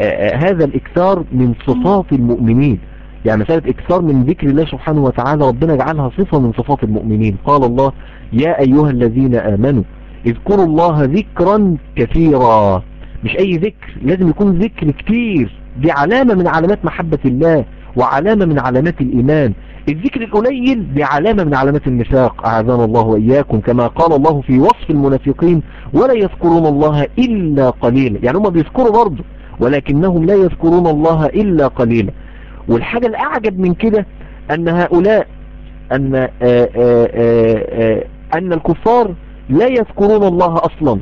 هذا الإكثار من صفات المؤمنين يعني مسألة إكثار من ذكر الله سبحانه وتعالى ربنا جعلها صفة من صفات المؤمنين قال الله يا أيها الذين آمنوا اذكروا الله ذكرا كثيرا مش أي ذكر لازم يكون ذكر كتير دي علامة من علامات محبة الله وعلامة من علامات الإيمان الذكر القليل دي علامة من علامات النفاق أعاذنا الله وإياكم كما قال الله في وصف المنافقين ولا يذكرون الله إلا قليلا يعني هم بيذكروا برضه ولكنهم لا يذكرون الله إلا قليلا والحاجة الأعجب من كده أن هؤلاء أن آآ آآ آآ أن الكفار لا يذكرون الله أصلا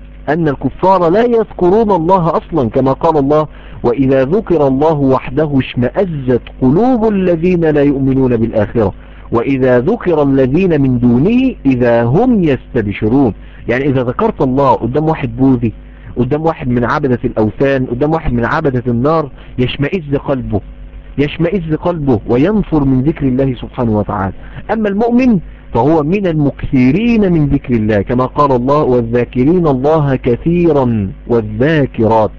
أن الكفار لا يذكرون الله أصلا كما قال الله وإذا ذكر الله وحده اشمأزت قلوب الذين لا يؤمنون بالآخرة وإذا ذكر الذين من دونه إذا هم يستبشرون يعني إذا ذكرت الله قدام واحد بوذي قدام واحد من عبدة الأوثان قدام واحد من عبدة النار يشمئز قلبه يشمئز قلبه وينفر من ذكر الله سبحانه وتعالى أما المؤمن فهو من المكثرين من ذكر الله كما قال الله والذاكرين الله كثيرا والذاكرات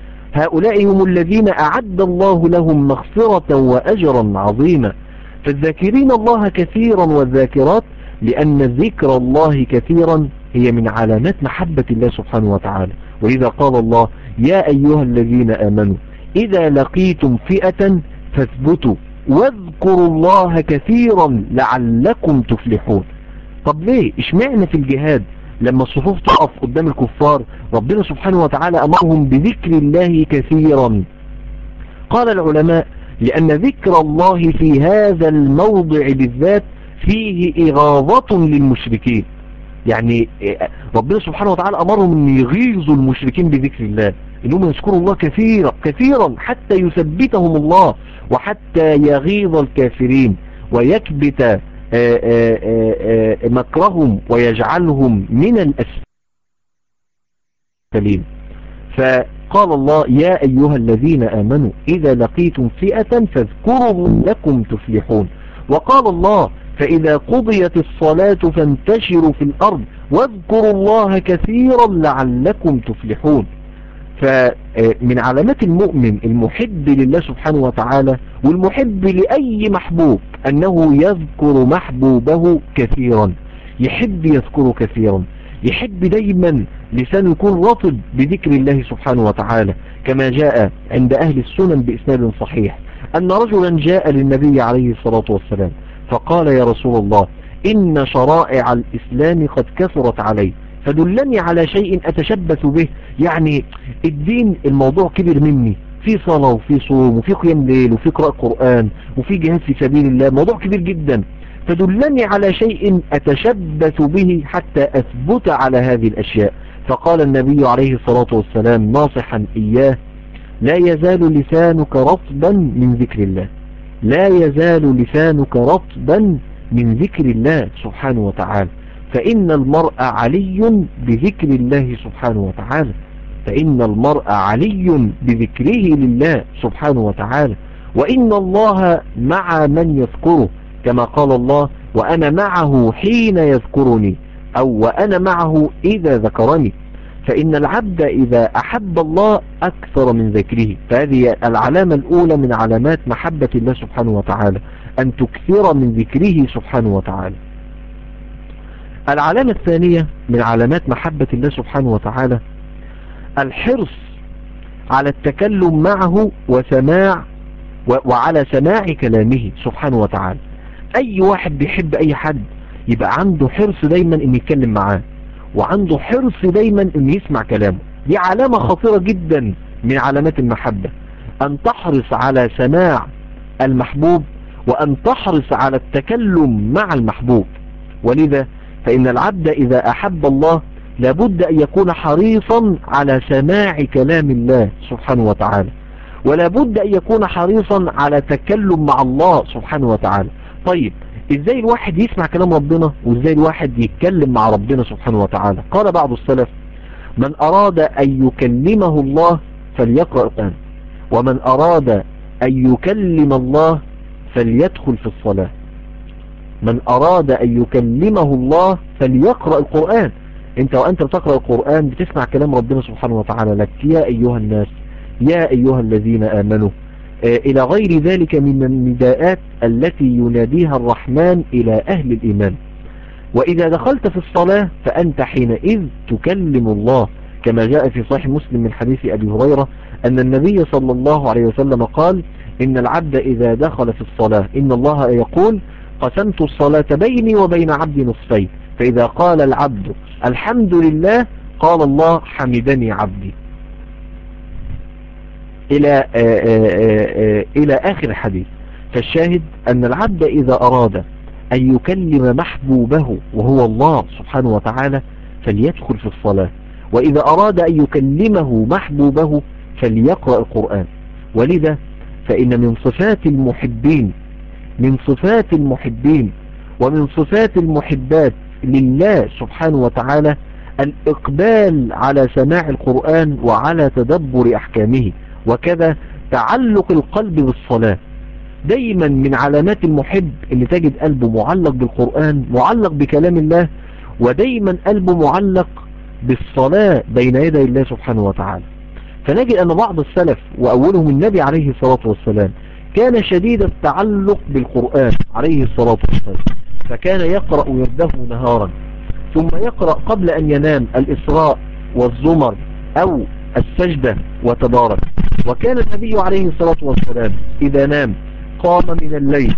هؤلاء هم الذين أعد الله لهم مغفرة وأجرا عظيما فالذاكرين الله كثيرا والذاكرات لأن ذكر الله كثيرا هي من علامات محبة الله سبحانه وتعالى وإذا قال الله يا أيها الذين آمنوا إذا لقيتم فئة فاثبتوا واذكروا الله كثيرا لعلكم تفلحون طب ليه اشمعنا في الجهاد لما الصفوف تقف قدام الكفار ربنا سبحانه وتعالى أمرهم بذكر الله كثيرا قال العلماء لأن ذكر الله في هذا الموضع بالذات فيه إغاظة للمشركين يعني ربنا سبحانه وتعالى أمرهم أن يغيظوا المشركين بذكر الله إنهم يذكروا الله كثيرا كثيرا حتى يثبتهم الله وحتى يغيظ الكافرين ويكبت آآ آآ مكرهم ويجعلهم من الأسفلين فقال الله يا أيها الذين آمنوا إذا لقيتم فئة فاذكروا لكم تفلحون وقال الله فإذا قضيت الصلاة فانتشروا في الأرض واذكروا الله كثيرا لعلكم تفلحون فمن علامات المؤمن المحب لله سبحانه وتعالى والمحب لأي محبوب أنه يذكر محبوبه كثيرا يحب يذكره كثيرا يحب دايما لسانه يكون رطب بذكر الله سبحانه وتعالى كما جاء عند أهل السنن بإسناد صحيح أن رجلا جاء للنبي عليه الصلاة والسلام فقال يا رسول الله إن شرائع الإسلام قد كثرت علي فدلني على شيء أتشبث به يعني الدين الموضوع كبر مني في صلاة وفي صوم وفي قيام ليل وفي قراءة قرآن وفي جهاد في سبيل الله موضوع كبير جدا فدلني على شيء أتشبث به حتى أثبت على هذه الأشياء فقال النبي عليه الصلاة والسلام ناصحا إياه لا يزال لسانك رطبا من ذكر الله لا يزال لسانك رطبا من ذكر الله سبحانه وتعالى فإن المرء علي بذكر الله سبحانه وتعالى فإن المرء علي بذكره لله سبحانه وتعالى وإن الله مع من يذكره كما قال الله وأنا معه حين يذكرني أو وأنا معه إذا ذكرني فإن العبد إذا أحب الله أكثر من ذكره فهذه العلامة الأولى من علامات محبة الله سبحانه وتعالى أن تكثر من ذكره سبحانه وتعالى العلامة الثانية من علامات محبة الله سبحانه وتعالى الحرص على التكلم معه وسماع وعلى سماع كلامه سبحانه وتعالى اي واحد بيحب اي حد يبقى عنده حرص دايما ان يتكلم معاه وعنده حرص دايما ان يسمع كلامه دي علامة خطيرة جدا من علامات المحبة ان تحرص على سماع المحبوب وان تحرص على التكلم مع المحبوب ولذا فان العبد اذا احب الله لابد ان يكون حريصا على سماع كلام الله سبحانه وتعالى ولا بد ان يكون حريصا على تكلم مع الله سبحانه وتعالى طيب ازاي الواحد يسمع كلام ربنا وازاي الواحد يتكلم مع ربنا سبحانه وتعالى قال بعض السلف من اراد ان يكلمه الله فليقرأ القرآن ومن اراد ان يكلم الله فليدخل في الصلاة من اراد ان يكلمه الله فليقرأ القرآن انت وانت بتقرأ القرآن بتسمع كلام ربنا سبحانه وتعالى لك يا ايها الناس يا ايها الذين امنوا الى غير ذلك من النداءات التي يناديها الرحمن الى اهل الايمان واذا دخلت في الصلاة فانت حينئذ تكلم الله كما جاء في صحيح مسلم من حديث ابي هريرة ان النبي صلى الله عليه وسلم قال ان العبد اذا دخل في الصلاة ان الله يقول قسمت الصلاة بيني وبين عبدي نصفين فاذا قال العبد الحمد لله قال الله حمدني عبدي الى آآ آآ الى اخر الحديث فالشاهد ان العبد اذا اراد ان يكلم محبوبه وهو الله سبحانه وتعالى فليدخل في الصلاة واذا اراد ان يكلمه محبوبه فليقرأ القرآن ولذا فان من صفات المحبين من صفات المحبين ومن صفات المحبات لله سبحانه وتعالى الاقبال على سماع القرآن وعلى تدبر احكامه وكذا تعلق القلب بالصلاة دايما من علامات المحب اللي تجد قلبه معلق بالقرآن معلق بكلام الله ودايما قلبه معلق بالصلاة بين يدي الله سبحانه وتعالى فنجد أن بعض السلف وأولهم النبي عليه الصلاة والسلام كان شديد التعلق بالقرآن عليه الصلاة والسلام فكان يقرأ ورده نهارا ثم يقرأ قبل أن ينام الإسراء والزمر أو السجدة وتبارك وكان النبي عليه الصلاة والسلام إذا نام قام من الليل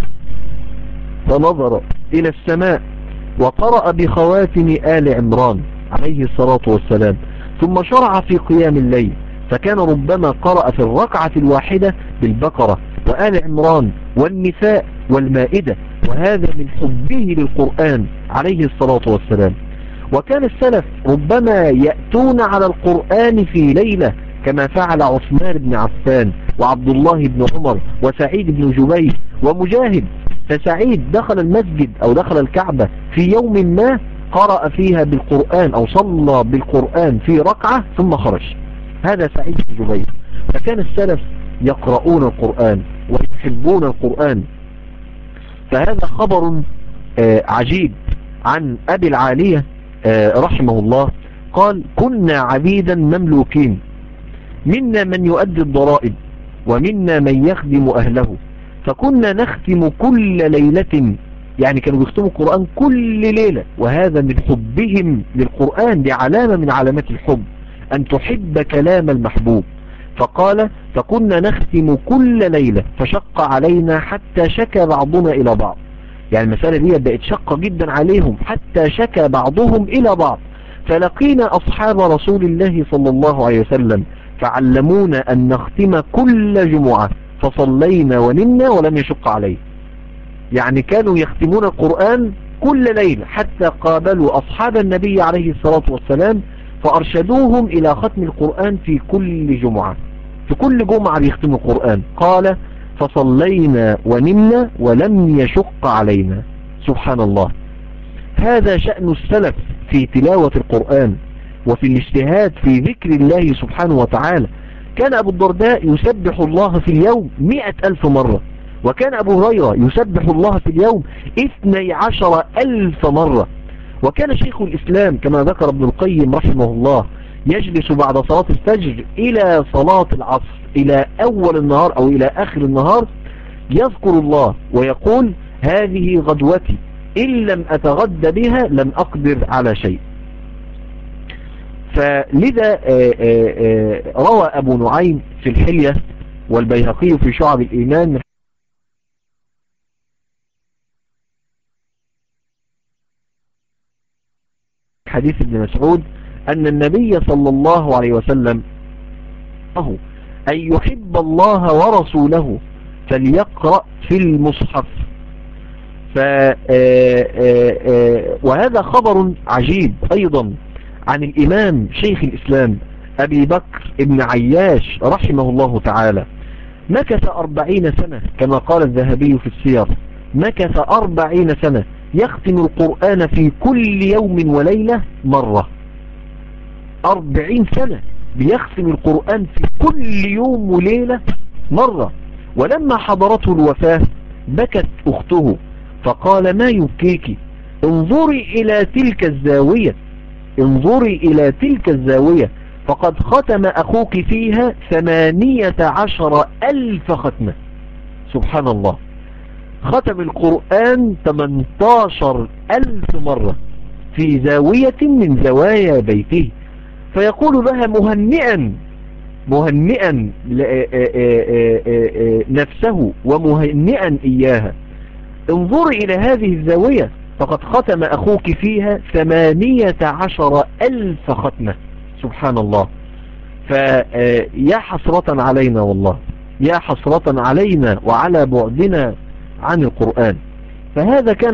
فنظر إلى السماء وقرأ بخواتم آل عمران عليه الصلاة والسلام ثم شرع في قيام الليل فكان ربما قرأ في الركعة الواحدة بالبقرة وآل عمران والنساء والمائدة وهذا من حبه للقرآن عليه الصلاة والسلام وكان السلف ربما يأتون على القرآن في ليلة كما فعل عثمان بن عفان وعبد الله بن عمر وسعيد بن جبير ومجاهد فسعيد دخل المسجد او دخل الكعبة في يوم ما قرأ فيها بالقرآن او صلى بالقرآن في ركعة ثم خرج هذا سعيد بن جبير فكان السلف يقرؤون القرآن ويحبون القرآن فهذا خبر آه عجيب عن أبي العالية آه رحمه الله قال كنا عبيدا مملوكين منا من يؤدي الضرائب ومنا من يخدم أهله فكنا نختم كل ليلة يعني كانوا بيختموا القرآن كل ليلة وهذا من حبهم للقرآن دي علامة من علامات الحب أن تحب كلام المحبوب فقال فكنا نختم كل ليلة فشق علينا حتى شكى بعضنا إلى بعض يعني المسألة دي بقت شقة جدا عليهم حتى شكى بعضهم إلى بعض فلقينا أصحاب رسول الله صلى الله عليه وسلم فعلمونا أن نختم كل جمعة فصلينا ونمنا ولم يشق عليه يعني كانوا يختمون القرآن كل ليلة حتى قابلوا أصحاب النبي عليه الصلاة والسلام فأرشدوهم إلى ختم القرآن في كل جمعة في كل جمعة بيختموا القرآن قال فصلينا ونمنا ولم يشق علينا سبحان الله هذا شأن السلف في تلاوة القرآن وفي الاجتهاد في ذكر الله سبحانه وتعالى كان أبو الدرداء يسبح الله في اليوم مئة ألف مرة وكان أبو هريرة يسبح الله في اليوم اثني عشر ألف مرة وكان شيخ الإسلام كما ذكر ابن القيم رحمه الله يجلس بعد صلاة الفجر إلى صلاة العصر إلى أول النهار أو إلى آخر النهار يذكر الله ويقول هذه غدوتي إن لم أتغد بها لم أقدر على شيء فلذا آآ آآ روى أبو نعيم في الحلية والبيهقي في شعب الإيمان حديث ابن مسعود أن النبي صلى الله عليه وسلم أن يحب الله ورسوله فليقرأ في المصحف ف وهذا خبر عجيب أيضا عن الإمام شيخ الإسلام أبي بكر ابن عياش رحمه الله تعالى مكث أربعين سنة كما قال الذهبي في السير مكث أربعين سنة يختم القرآن في كل يوم وليلة مرة أربعين سنة بيختم القرآن في كل يوم وليلة مرة ولما حضرته الوفاة بكت أخته فقال ما يبكيك انظري إلى تلك الزاوية انظري إلى تلك الزاوية فقد ختم أخوك فيها ثمانية عشر ألف ختمة سبحان الله ختم القرآن 18 ألف مرة في زاوية من زوايا بيته فيقول لها مهنئا مهنئا نفسه ومهنئا إياها انظري إلى هذه الزاوية فقد ختم أخوك فيها ثمانية عشر ألف ختمة سبحان الله فيا حسرة علينا والله يا حسرة علينا وعلى بعدنا عن القرآن فهذا كان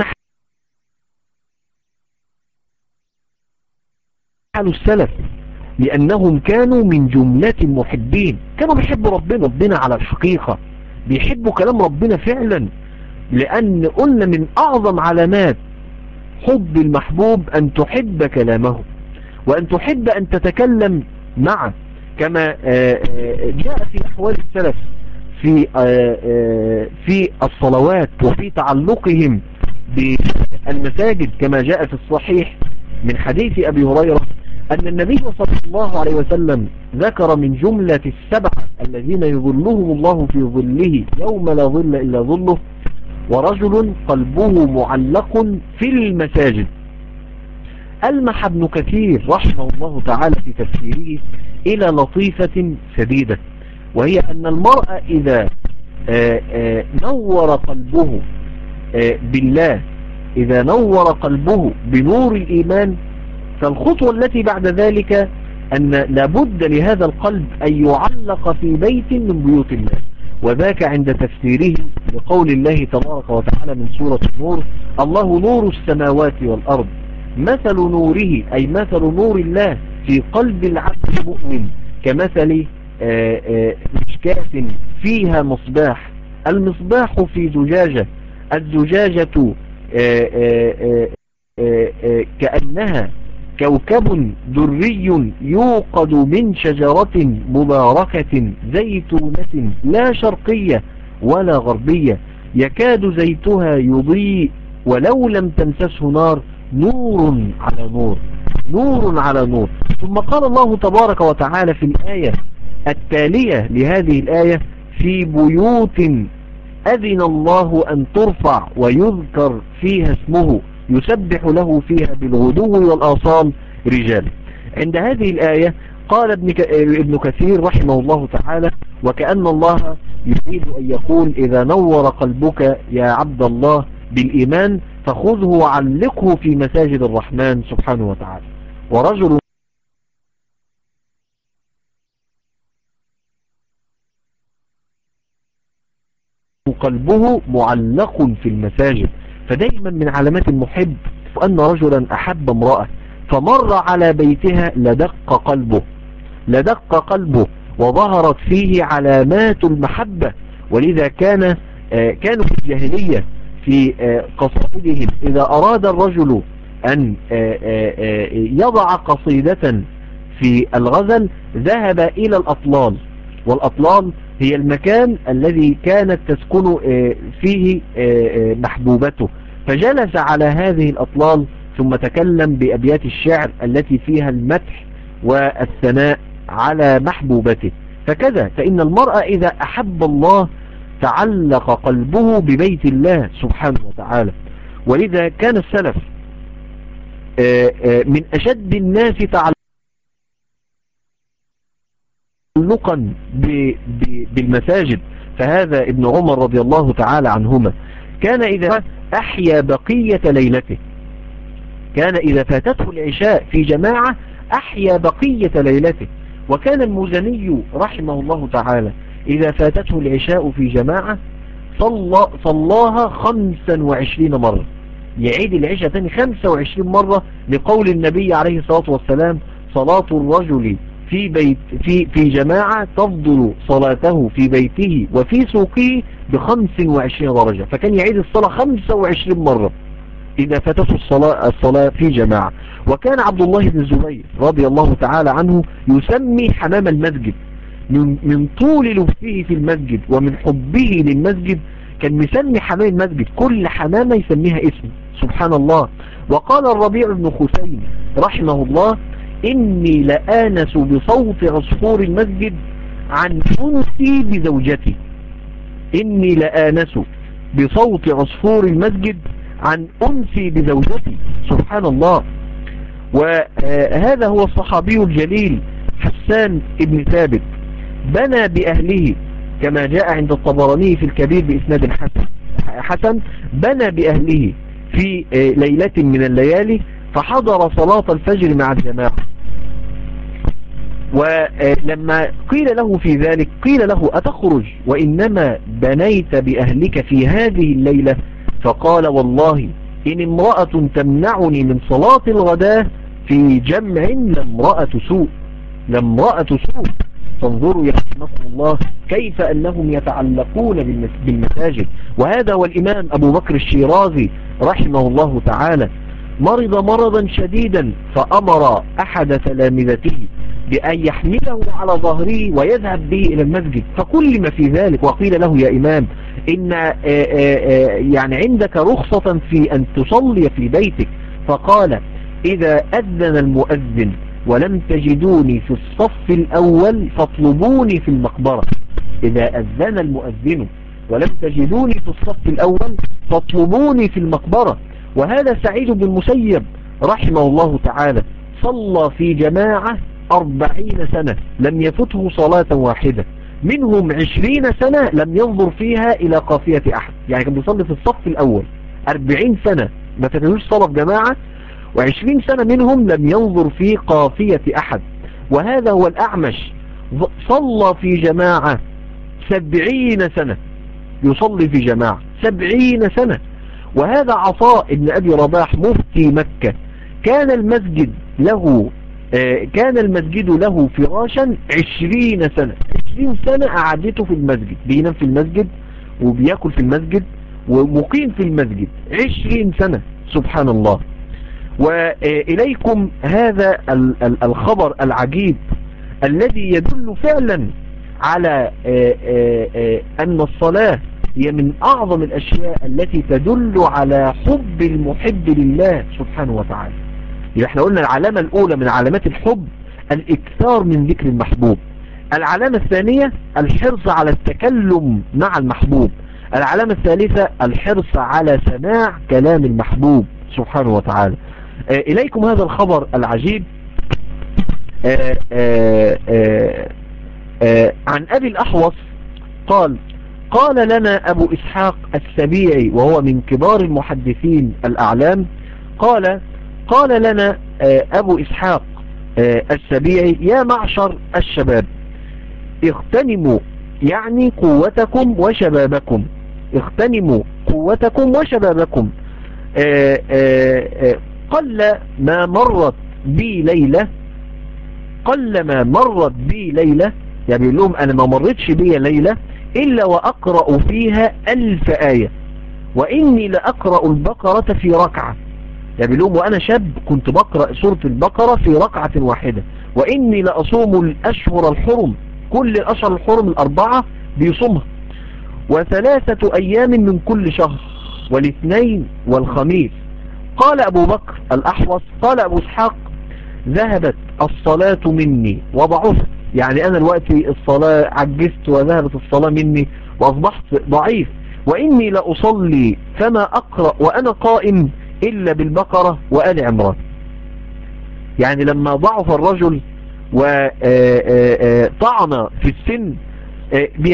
حال السلف لأنهم كانوا من جملة محبين كانوا بيحبوا ربنا ربنا على الحقيقة بيحبوا كلام ربنا فعلا لأن قلنا من أعظم علامات حب المحبوب أن تحب كلامه وأن تحب أن تتكلم معه كما جاء في أحوال السلف في في الصلوات وفي تعلقهم بالمساجد كما جاء في الصحيح من حديث أبي هريرة أن النبي صلى الله عليه وسلم ذكر من جملة السبعة الذين يظلهم الله في ظله يوم لا ظل إلا ظله ورجل قلبه معلق في المساجد ألمح ابن كثير رحمه الله تعالى في تفسيره إلى لطيفة سديدة وهي أن المرأة إذا آآ آآ نور قلبه بالله إذا نور قلبه بنور الإيمان فالخطوة التي بعد ذلك أن لابد لهذا القلب أن يعلق في بيت من بيوت الله وذاك عند تفسيره لقول الله تبارك وتعالى من سورة النور الله نور السماوات والأرض مثل نوره أي مثل نور الله في قلب العبد المؤمن كمثل مشكاة فيها مصباح المصباح في زجاجة الزجاجة كأنها كوكب دري يوقد من شجرة مباركة زيتونة لا شرقية ولا غربية يكاد زيتها يضيء ولو لم تمسسه نار نور على نور نور على نور ثم قال الله تبارك وتعالى في الآية التالية لهذه الآية في بيوت أذن الله أن ترفع ويذكر فيها اسمه يسبح له فيها بالغدو والآصال رجال عند هذه الآية قال ابن, ابن كثير رحمه الله تعالى وكأن الله يريد أن يقول إذا نور قلبك يا عبد الله بالإيمان فخذه وعلقه في مساجد الرحمن سبحانه وتعالى ورجل قلبه معلق في المساجد فدائما من علامات المحب أن رجلا أحب امرأة فمر على بيتها لدق قلبه لدق قلبه وظهرت فيه علامات المحبة ولذا كان كانوا في الجاهلية في قصائدهم إذا أراد الرجل أن يضع قصيدة في الغزل ذهب إلى الأطلال والأطلال هي المكان الذي كانت تسكن فيه محبوبته فجلس على هذه الأطلال ثم تكلم بأبيات الشعر التي فيها المدح والثناء على محبوبته فكذا فإن المرأة إذا أحب الله تعلق قلبه ببيت الله سبحانه وتعالى ولذا كان السلف من أشد الناس تعلقا بالمساجد فهذا ابن عمر رضي الله تعالى عنهما كان إذا أحيا بقية ليلته كان إذا فاتته العشاء في جماعة أحيا بقية ليلته وكان المزني رحمه الله تعالى إذا فاتته العشاء في جماعة صلى صلاها 25 مرة يعيد العشاء تاني 25 مرة لقول النبي عليه الصلاة والسلام صلاة الرجل في بيت في في جماعة تفضل صلاته في بيته وفي سوقه ب 25 درجة فكان يعيد الصلاة 25 مرة إذا فاتته الصلاة, الصلاة في جماعة وكان عبد الله بن الزبير رضي الله تعالى عنه يسمي حمام المسجد من, من طول لبسه في المسجد ومن حبه للمسجد كان مسمي حمام المسجد كل حمامة يسميها اسم سبحان الله وقال الربيع بن خسين رحمه الله إني لآنس بصوت عصفور المسجد عن أنسي بزوجتي إني لآنس بصوت عصفور المسجد عن أنسي بزوجتي سبحان الله وهذا هو الصحابي الجليل حسان ابن ثابت بنى بأهله كما جاء عند الطبراني في الكبير بإسناد حسن حسن بنى بأهله في ليلة من الليالي فحضر صلاة الفجر مع الجماعة ولما قيل له في ذلك قيل له أتخرج وإنما بنيت بأهلك في هذه الليلة فقال والله إن امرأة تمنعني من صلاة الغداء في جمع لامرأة سوء لامرأة سوء فانظروا يرحمكم الله كيف أنهم يتعلقون بالمساجد وهذا هو الإمام أبو بكر الشيرازي رحمه الله تعالى مرض مرضا شديدا فأمر أحد تلامذته بأن يحمله على ظهره ويذهب به إلى المسجد فكل ما في ذلك وقيل له يا إمام إن آآ آآ يعني عندك رخصة في أن تصلي في بيتك فقال إذا أذن المؤذن ولم تجدوني في الصف الأول فاطلبوني في المقبرة إذا أذن المؤذن ولم تجدوني في الصف الأول فاطلبوني في المقبرة وهذا سعيد بن المسيب رحمه الله تعالى صلى في جماعة أربعين سنة لم يفته صلاة واحدة منهم عشرين سنة لم ينظر فيها إلى قافية أحد يعني كان بيصلي في الصف الأول أربعين سنة ما فتنوش صلاة في جماعة وعشرين سنة منهم لم ينظر في قافية أحد وهذا هو الأعمش صلى في جماعة سبعين سنة يصلي في جماعة سبعين سنة وهذا عطاء ابن أبي رباح مفتي مكة كان المسجد له كان المسجد له فراشا عشرين سنة عشرين سنة قعدته في المسجد بينام في المسجد وبيأكل في المسجد ومقيم في المسجد عشرين سنة سبحان الله وإليكم هذا الخبر العجيب الذي يدل فعلا على أن الصلاة هي من أعظم الأشياء التي تدل على حب المحب لله سبحانه وتعالى يبقى احنا قلنا العلامة الأولى من علامات الحب الإكثار من ذكر المحبوب العلامة الثانية الحرص على التكلم مع المحبوب العلامة الثالثة الحرص على سماع كلام المحبوب سبحانه وتعالى آه إليكم هذا الخبر العجيب آآ آآ آآ عن أبي الأحوص قال قال لنا أبو إسحاق السبيعي وهو من كبار المحدثين الأعلام قال قال لنا أبو إسحاق السبيعي يا معشر الشباب اغتنموا يعني قوتكم وشبابكم اغتنموا قوتكم وشبابكم قل ما مرت بي ليلة قل ما مرت بي ليلة يعني بيقول لهم أنا ما مرتش بي ليلة إلا وأقرأ فيها ألف آية وإني لأقرأ البقرة في ركعة يعني بيقول لهم وأنا شاب كنت بقرأ سورة البقرة في ركعة واحدة وإني لأصوم الأشهر الحرم كل الأشهر الحرم الأربعة بيصومها وثلاثة أيام من كل شهر والاثنين والخميس قال أبو بكر الأحوص قال أبو اسحاق ذهبت الصلاة مني وضعفت يعني أنا الوقت الصلاة عجزت وذهبت الصلاة مني وأصبحت ضعيف وإني لأصلي فما أقرأ وأنا قائم إلا بالبقرة وآل عمران يعني لما ضعف الرجل وطعن في السن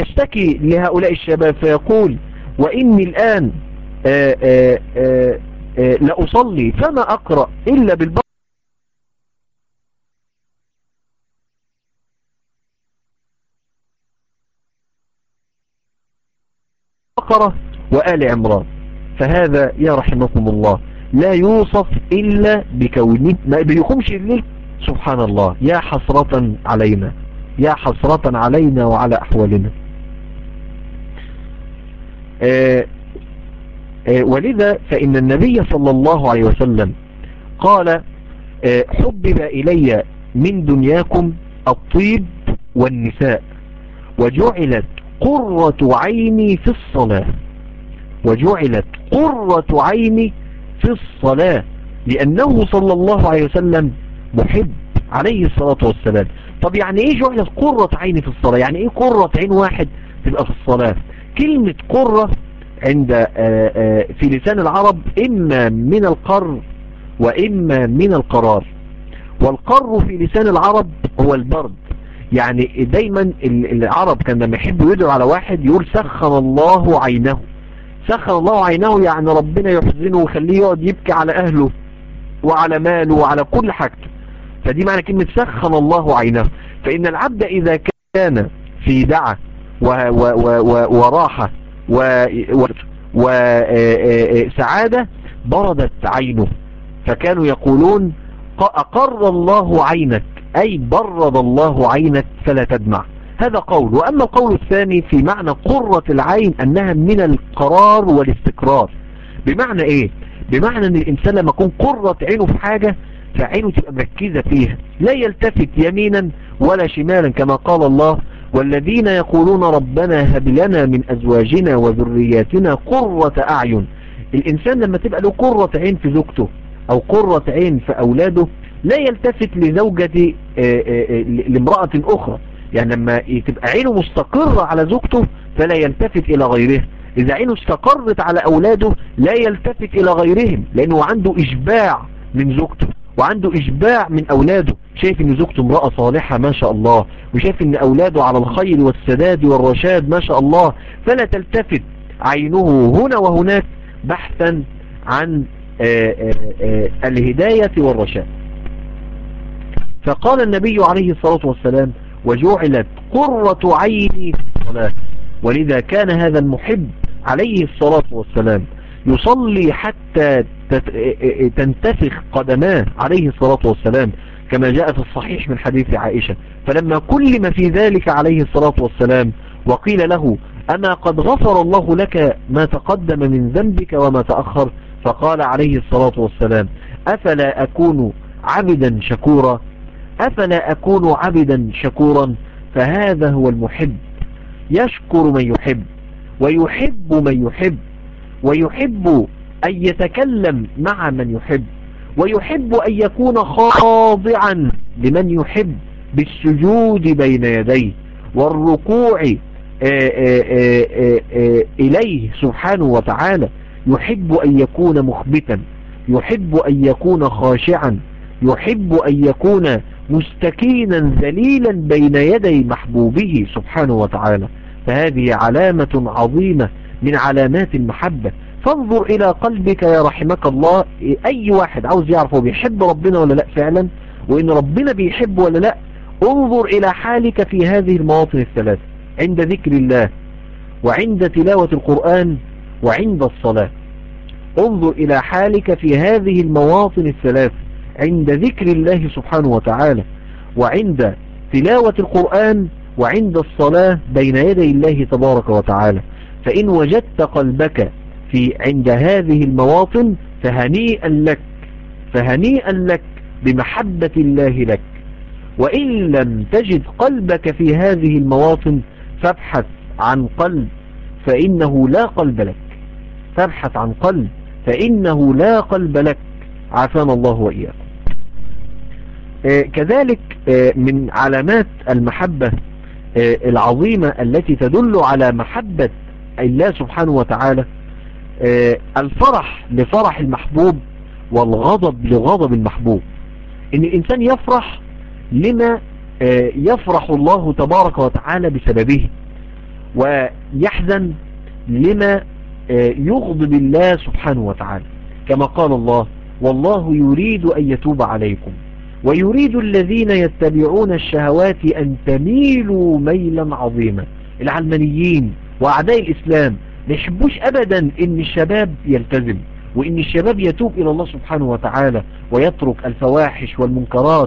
بيشتكي لهؤلاء الشباب فيقول وإني الآن آه، لأصلي فما أقرأ إلا بالبقرة وآل عمران فهذا يا رحمكم الله لا يوصف إلا بكونه ما بيقومش الليل سبحان الله يا حسرة علينا يا حسرة علينا وعلى أحوالنا آه، آه، ولذا فإن النبي صلى الله عليه وسلم قال آه، حبب إلي من دنياكم الطيب والنساء وجعلت قرة عيني في الصلاة وجعلت قرة عيني في الصلاة لأنه صلى الله عليه وسلم محب عليه الصلاة والسلام طب يعني ايه جعلت قرة عيني في الصلاة يعني ايه قرة عين واحد تبقى في الصلاة كلمة قرة عند آه، آه، في لسان العرب إما من القر وإما من القرار والقر في لسان العرب هو البرد يعني دايما ال- العرب كان لما يحبوا يدعوا على واحد يقول سخن الله عينه سخن الله عينه يعني ربنا يحزنه ويخليه يقعد يبكي على أهله وعلى ماله وعلى كل حاجته فدي معنى كلمة سخن الله عينه فإن العبد إذا كان في دعة و و و و وراحة وسعادة بردت عينه فكانوا يقولون ق- أقر الله عينك أي برد الله عينك فلا تدمع هذا قول وأما القول الثاني في معنى قرة العين أنها من القرار والاستقرار بمعنى إيه بمعنى أن الإنسان لما يكون قرة عينه في حاجة فعينه تبقى مركزة فيها لا يلتفت يمينا ولا شمالا كما قال الله والذين يقولون ربنا هب لنا من أزواجنا وذرياتنا قرة أعين الإنسان لما تبقى له قرة عين في زوجته أو قرة عين في أولاده لا يلتفت لزوجة آه، آه، آه، لامرأة أخرى يعني لما تبقى عينه مستقرة على زوجته فلا يلتفت إلى غيرها إذا عينه استقرت على أولاده لا يلتفت إلى غيرهم لأنه عنده إشباع من زوجته وعنده إشباع من أولاده شايف إن زوجته امرأة صالحة ما شاء الله وشايف إن أولاده على الخير والسداد والرشاد ما شاء الله فلا تلتفت عينه هنا وهناك بحثا عن آه، آه، آه، الهداية والرشاد فقال النبي عليه الصلاة والسلام وجعلت قرة عيني في الصلاة ولذا كان هذا المحب عليه الصلاة والسلام يصلي حتى تت- تنتفخ قدماه عليه الصلاة والسلام كما جاء في الصحيح من حديث عائشة فلما كلم في ذلك عليه الصلاة والسلام وقيل له أما قد غفر الله لك ما تقدم من ذنبك وما تأخر فقال عليه الصلاة والسلام أفلا أكون عبدا شكورا أفلا أكون عبدا شكورا فهذا هو المحب يشكر من يحب ويحب من يحب ويحب أن يتكلم مع من يحب ويحب أن يكون خاضعا لمن يحب بالسجود بين يديه والركوع آه، آه، آه، آه، آه، إليه سبحانه وتعالى يحب أن يكون مخبتا يحب أن يكون خاشعا يحب أن يكون مستكينا ذليلا بين يدي محبوبه سبحانه وتعالى فهذه علامة عظيمة من علامات المحبة فانظر إلى قلبك يا رحمك الله أي واحد عاوز يعرف هو بيحب ربنا ولا لا فعلا وإن ربنا بيحب ولا لا انظر إلى حالك في هذه المواطن الثلاث عند ذكر الله وعند تلاوة القرآن وعند الصلاة انظر إلى حالك في هذه المواطن الثلاث عند ذكر الله سبحانه وتعالى وعند تلاوة القرآن وعند الصلاة بين يدي الله تبارك وتعالى فإن وجدت قلبك في عند هذه المواطن فهنيئا لك فهنيئا لك بمحبة الله لك وإن لم تجد قلبك في هذه المواطن فابحث عن قلب فإنه لا قلب لك فابحث عن قلب فإنه لا قلب لك عافانا الله وإياكم آه، كذلك آه، من علامات المحبة آه، العظيمة التي تدل على محبة الله سبحانه وتعالى آه، الفرح لفرح المحبوب والغضب لغضب المحبوب ان الانسان يفرح لما آه، يفرح الله تبارك وتعالى بسببه ويحزن لما آه، يغضب الله سبحانه وتعالى كما قال الله والله يريد أن يتوب عليكم ويريد الذين يتبعون الشهوات أن تميلوا ميلا عظيما العلمانيين وأعداء الإسلام ما يحبوش أبدا إن الشباب يلتزم وإن الشباب يتوب إلى الله سبحانه وتعالى ويترك الفواحش والمنكرات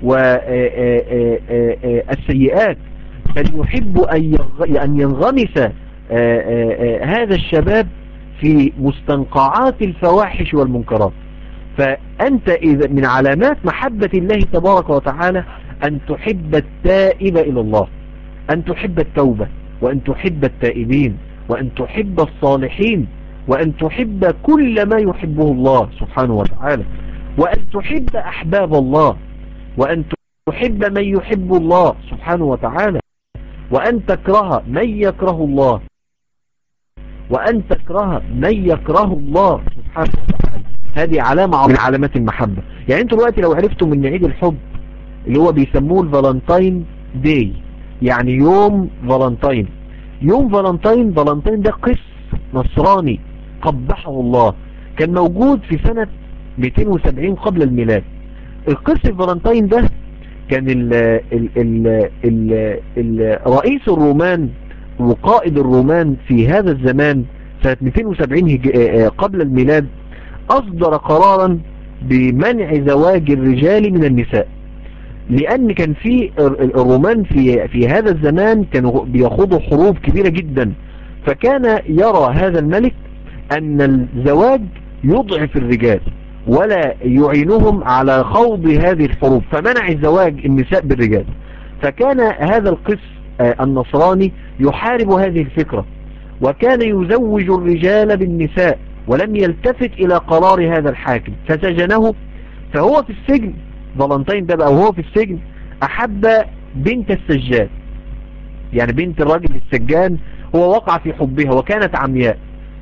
والسيئات بل يحب أن ينغمس هذا الشباب في مستنقعات الفواحش والمنكرات فأنت إذا من علامات محبة الله تبارك وتعالى أن تحب التائب إلى الله أن تحب التوبة وأن تحب التائبين وأن تحب الصالحين وأن تحب كل ما يحبه الله سبحانه وتعالى وأن تحب أحباب الله وأن تحب من يحب الله سبحانه وتعالى وأن تكره من يكره الله وأن تكره من يكره الله سبحانه وتعالى هذه علامة من علامات المحبة يعني انتوا دلوقتي لو عرفتم ان عيد الحب اللي هو بيسموه الفالنتين داي يعني يوم فالنتين يوم فالنتين فالنتين ده قس نصراني قبحه الله كان موجود في سنة 270 قبل الميلاد القس الفالنتين ده كان ال ال ال ال ال رئيس الرومان وقائد الرومان في هذا الزمان سنة 270 قبل الميلاد أصدر قرارا بمنع زواج الرجال من النساء لأن كان في الرومان في في هذا الزمان كانوا بيخوضوا حروب كبيرة جدا فكان يرى هذا الملك أن الزواج يضعف الرجال ولا يعينهم على خوض هذه الحروب فمنع الزواج النساء بالرجال فكان هذا القس النصراني يحارب هذه الفكرة وكان يزوج الرجال بالنساء ولم يلتفت إلى قرار هذا الحاكم فسجنه فهو في السجن فالنتين ده بقى وهو في السجن أحب بنت السجان يعني بنت الراجل السجان هو وقع في حبها وكانت عمياء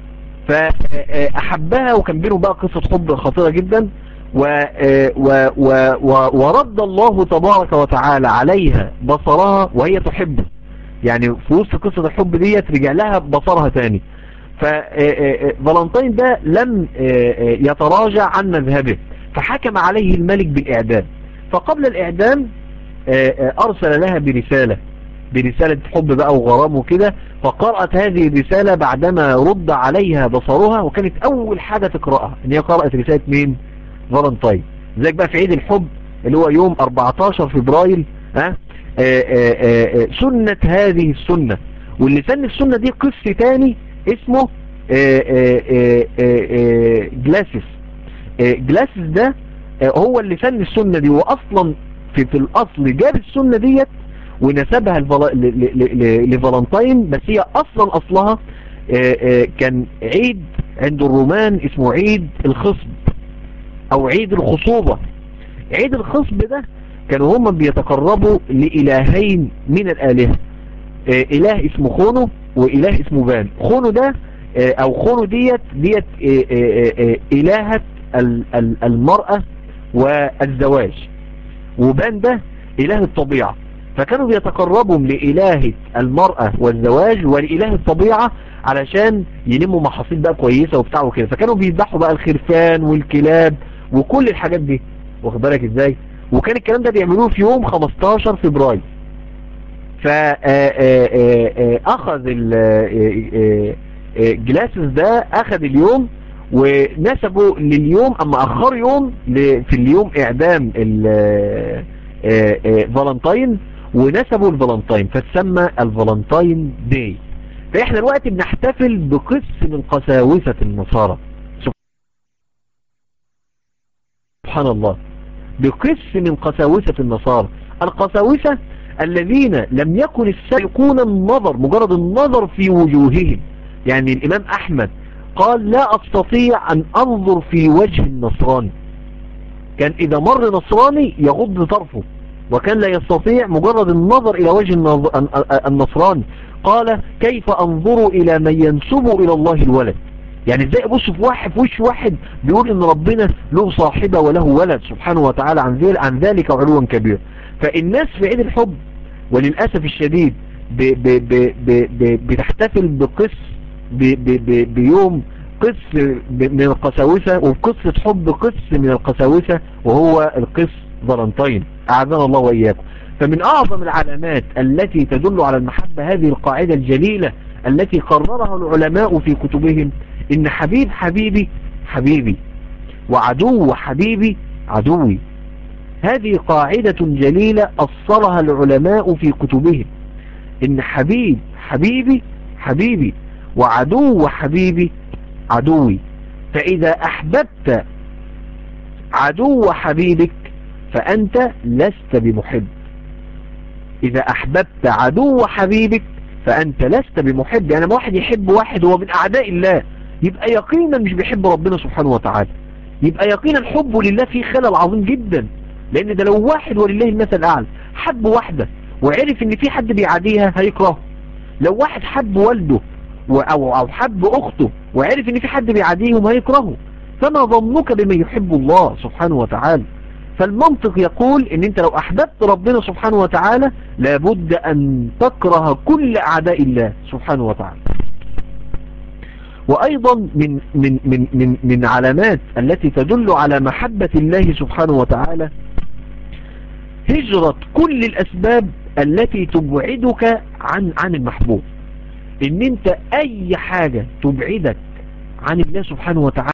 فأحبها وكان بينه بقى قصة حب خطيرة جدا و و و ورد الله تبارك وتعالى عليها بصرها وهي تحبه يعني في وسط قصة الحب ديت رجع لها بصرها تاني ففالنتين ده لم يتراجع عن مذهبه فحكم عليه الملك بالإعدام فقبل الإعدام أرسل لها برسالة برسالة حب بقى وغرام وكده فقرأت هذه الرسالة بعدما رد عليها بصرها وكانت أول حاجة تقرأها ان هي قرأت رسالة مين فالنتين زيك بقى في عيد الحب اللي هو يوم 14 فبراير ها سنة هذه السنة واللي سن السنة دي قصة تاني اسمه جلاسس جلاسس ده هو اللي سن السنة دي واصلا في, في الاصل جاب السنة ديت ونسبها لفالنتين بس هي اصلا اصلها كان عيد عند الرومان اسمه عيد الخصب او عيد الخصوبة عيد الخصب ده كانوا هم بيتقربوا لإلهين من الآلهة إله اسمه خونو وإله اسمه بان خونو ده أو خونو ديت ديت إلهة المرأة والزواج وبان ده إله الطبيعة فكانوا بيتقربوا لإلهة المرأة والزواج ولإله الطبيعة علشان يلموا محاصيل بقى كويسة وبتاع وكده فكانوا بيذبحوا بقى الخرفان والكلاب وكل الحاجات دي واخد بالك ازاي وكان الكلام ده بيعملوه في يوم 15 فبراير فأخذ جلاسس ده أخذ اليوم ونسبوا لليوم أما أخر يوم في اليوم إعدام فالنتين ونسبوا الفالنتين فتسمى الفالنتين داي فإحنا الوقت بنحتفل بقس من قساوسة النصارى سبحان الله بقس من قساوسة النصارى القساوسة الذين لم يكن السابقون النظر مجرد النظر في وجوههم يعني الإمام أحمد قال لا أستطيع أن أنظر في وجه النصراني كان إذا مر نصراني يغض طرفه وكان لا يستطيع مجرد النظر إلى وجه النصراني قال كيف أنظر إلى من ينسب إلى الله الولد يعني ازاي ابص في واحد في وش واحد بيقول ان ربنا له صاحبة وله ولد سبحانه وتعالى عن ذلك, عن ذلك علوا كبير فالناس في عيد الحب وللأسف الشديد ب ب ب ب ب بتحتفل بقس ب ب ب بيوم قس من القساوسة وفي قصة حب قس من القساوسة وهو القس فالنتين أعاذنا الله وإياكم فمن أعظم العلامات التي تدل على المحبة هذه القاعدة الجليلة التي قررها العلماء في كتبهم إن حبيب حبيبي حبيبي وعدو حبيبي عدوي هذه قاعدة جليلة أصلها العلماء في كتبهم إن حبيب حبيبي حبيبي وعدو حبيبي عدوي فإذا أحببت عدو حبيبك فأنت لست بمحب إذا أحببت عدو حبيبك فأنت لست بمحب يعني واحد يحب واحد هو من أعداء الله يبقى يقينا مش بيحب ربنا سبحانه وتعالى يبقى يقينا حبه لله فيه خلل عظيم جدا لأن ده لو واحد ولله المثل الأعلى حب واحدة وعرف ان في حد بيعاديها هيكرهه لو واحد حب والده أو, أو حب أخته وعرف ان في حد بيعاديهم هيكرهه فما ظنك بمن يحب الله سبحانه وتعالى فالمنطق يقول ان انت لو احببت ربنا سبحانه وتعالى لابد ان تكره كل اعداء الله سبحانه وتعالى وايضا من, من, من, من, من علامات التي تدل على محبة الله سبحانه وتعالى هجرة كل الاسباب التي تبعدك عن عن المحبوب ان انت اي حاجة تبعدك عن الله سبحانه وتعالى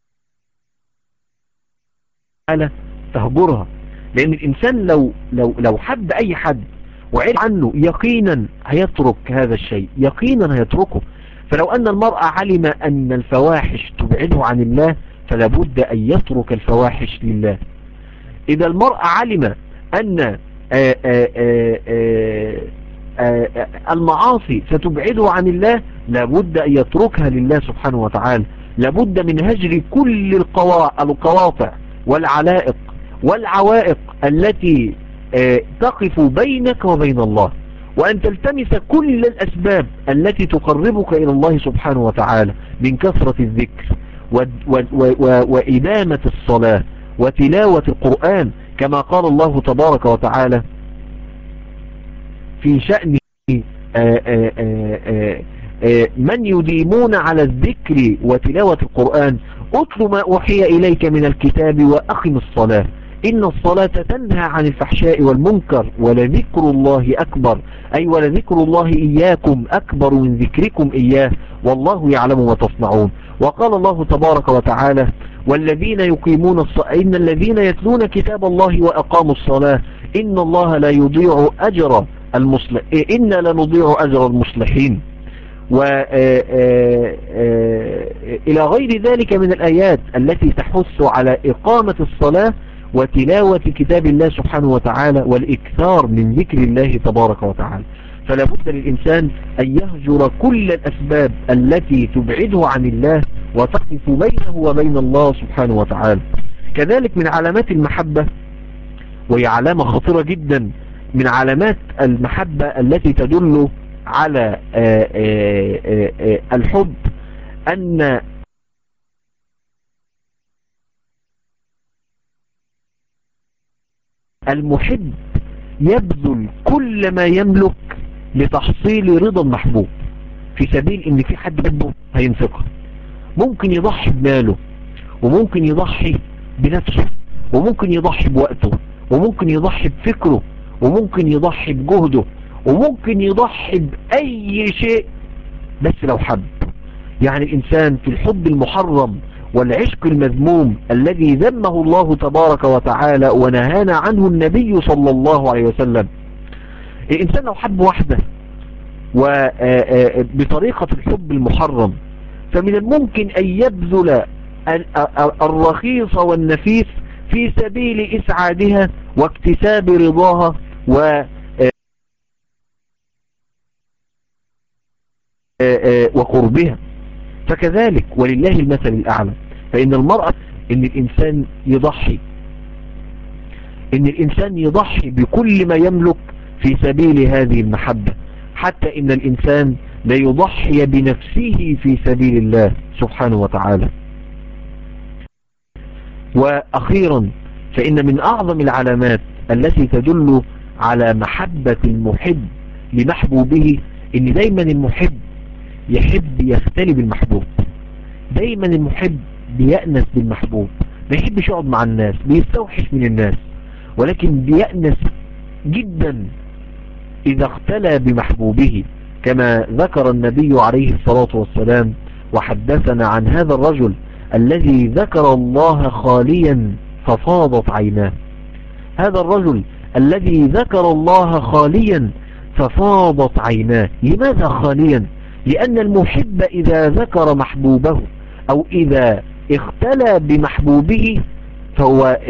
تهجرها لان الانسان لو لو لو حب اي حد وعرف عنه يقينا هيترك هذا الشيء يقينا هيتركه فلو ان المرأة علم ان الفواحش تبعده عن الله فلا بد ان يترك الفواحش لله اذا المرأة علم ان آآ آآ آآ المعاصي ستبعده عن الله لابد ان يتركها لله سبحانه وتعالى لابد من هجر كل القواطع والعلائق والعوائق التي تقف بينك وبين الله وأن تلتمس كل الأسباب التي تقربك إلى الله سبحانه وتعالى من كثرة الذكر وإدامة الصلاة وتلاوة القرآن كما قال الله تبارك وتعالى في شأن من يديمون على الذكر وتلاوة القرآن اتل ما أوحي إليك من الكتاب وأقم الصلاة إن الصلاة تنهى عن الفحشاء والمنكر ولذكر الله أكبر أي ولذكر الله إياكم أكبر من ذكركم إياه والله يعلم ما تصنعون وقال الله تبارك وتعالى والذين يقيمون الصلاة إن الذين يتلون كتاب الله وأقاموا الصلاة إن الله لا يضيع أجر المصلح إن لا نضيع أجر المصلحين وإلى غير ذلك من الآيات التي تحث على إقامة الصلاة وتلاوة كتاب الله سبحانه وتعالى والإكثار من ذكر الله تبارك وتعالى فلا بد للإنسان أن يهجر كل الأسباب التي تبعده عن الله وتقف بينه وبين الله سبحانه وتعالى كذلك من علامات المحبة وهي علامة خطيرة جدا من علامات المحبة التي تدل على آآ آآ آآ الحب أن المحب يبذل كل ما يملك لتحصيل رضا المحبوب في سبيل ان في حد بحبه هينفقه ممكن يضحي بماله وممكن يضحي بنفسه وممكن يضحي بوقته وممكن يضحي بفكره وممكن يضحي بجهده وممكن يضحي بأي شيء بس لو حب يعني الإنسان في الحب المحرم والعشق المذموم الذي ذمه الله تبارك وتعالى ونهانا عنه النبي صلى الله عليه وسلم الإنسان لو حب واحدة وبطريقة الحب المحرم فمن الممكن أن يبذل الرخيص والنفيس في سبيل إسعادها واكتساب رضاها و وقربها فكذلك ولله المثل الأعلى فإن المرأة إن الإنسان يضحي إن الإنسان يضحي بكل ما يملك في سبيل هذه المحبة حتى إن الإنسان لا يضحي بنفسه في سبيل الله سبحانه وتعالى وأخيرا فإن من أعظم العلامات التي تدل على محبة المحب لمحبوبه إن دايما المحب يحب يختلي بالمحبوب دايما المحب بيأنس بالمحبوب ما يحبش يقعد مع الناس بيستوحش من الناس ولكن بيأنس جدا إذا اختلى بمحبوبه كما ذكر النبي عليه الصلاة والسلام وحدثنا عن هذا الرجل الذي ذكر الله خاليا ففاضت عيناه هذا الرجل الذي ذكر الله خاليا ففاضت عيناه لماذا خاليا لأن المحب إذا ذكر محبوبه أو إذا اختلى بمحبوبه فهو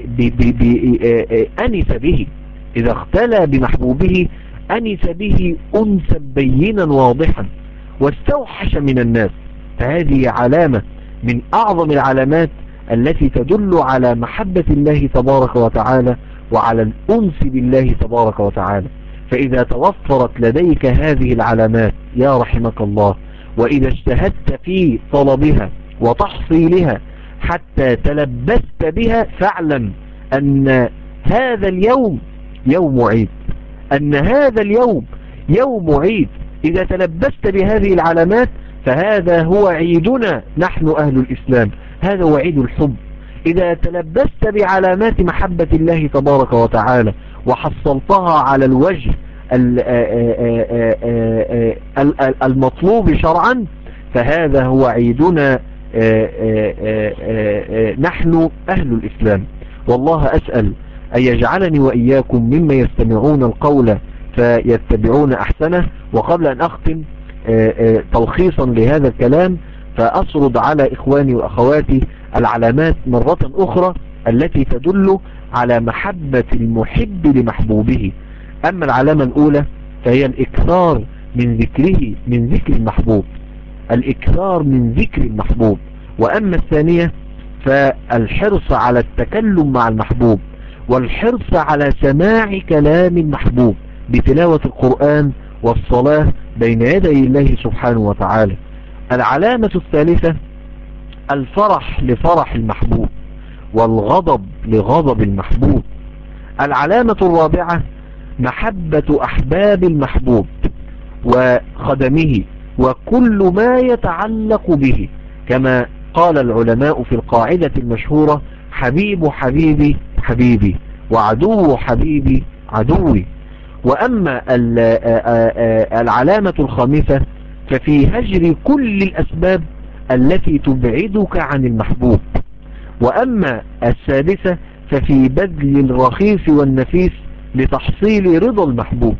أنس به إذا اختلى بمحبوبه أنس به أنسا بينا واضحا واستوحش من الناس فهذه علامة من أعظم العلامات التي تدل على محبة الله تبارك وتعالى وعلى الأنس بالله تبارك وتعالى فإذا توفرت لديك هذه العلامات يا رحمك الله وإذا اجتهدت في طلبها وتحصيلها حتى تلبست بها فاعلم أن هذا اليوم يوم عيد أن هذا اليوم يوم عيد إذا تلبست بهذه العلامات فهذا هو عيدنا نحن أهل الإسلام هذا هو عيد الحب إذا تلبست بعلامات محبة الله تبارك وتعالى وحصلتها على الوجه المطلوب شرعا فهذا هو عيدنا نحن أهل الإسلام والله أسأل أن يجعلني وإياكم مما يستمعون القول فيتبعون أحسنه وقبل أن أختم تلخيصا لهذا الكلام فأسرد على إخواني وأخواتي العلامات مرة أخرى التي تدل على محبة المحب لمحبوبه أما العلامة الأولى فهي الإكثار من ذكره من ذكر المحبوب الإكثار من ذكر المحبوب وأما الثانية فالحرص على التكلم مع المحبوب والحرص على سماع كلام المحبوب بتلاوة القرآن والصلاة بين يدي الله سبحانه وتعالى العلامة الثالثة الفرح لفرح المحبوب والغضب لغضب المحبوب العلامة الرابعة محبة أحباب المحبوب وخدمه وكل ما يتعلق به كما قال العلماء في القاعدة المشهورة حبيب حبيبي حبيبي وعدو حبيبي عدوي وأما العلامة الخامسة ففي هجر كل الأسباب التي تبعدك عن المحبوب وأما السادسة ففي بذل الرخيص والنفيس لتحصيل رضا المحبوب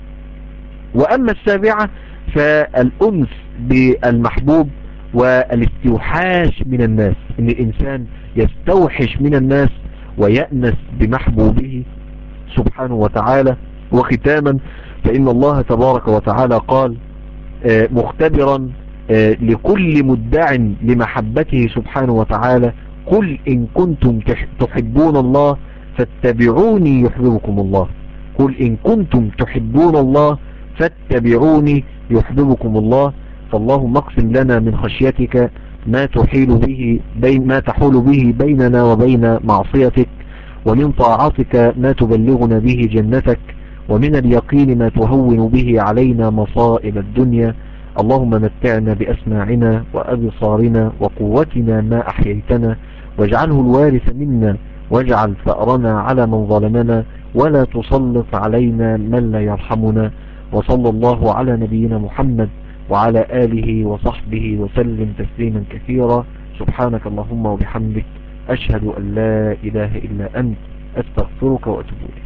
وأما السابعة فالأنس بالمحبوب والاستوحاش من الناس ان الانسان يستوحش من الناس ويأنس بمحبوبه سبحانه وتعالى وختاما فإن الله تبارك وتعالى قال مختبرا لكل مدع لمحبته سبحانه وتعالى قل إن كنتم تحبون الله فاتبعوني يحببكم الله قل إن كنتم تحبون الله فاتبعوني يحببكم الله فاللهم اقسم لنا من خشيتك ما تحيل به بين ما تحول به بيننا وبين معصيتك ومن طاعتك ما تبلغنا به جنتك ومن اليقين ما تهون به علينا مصائب الدنيا اللهم متعنا بأسماعنا وأبصارنا وقوتنا ما أحييتنا واجعله الوارث منا واجعل ثأرنا على من ظلمنا ولا تسلط علينا من لا يرحمنا وصلى الله على نبينا محمد وعلى آله وصحبه وسلم تسليما كثيرا سبحانك اللهم وبحمدك أشهد أن لا إله إلا أنت أستغفرك وأتوب إليك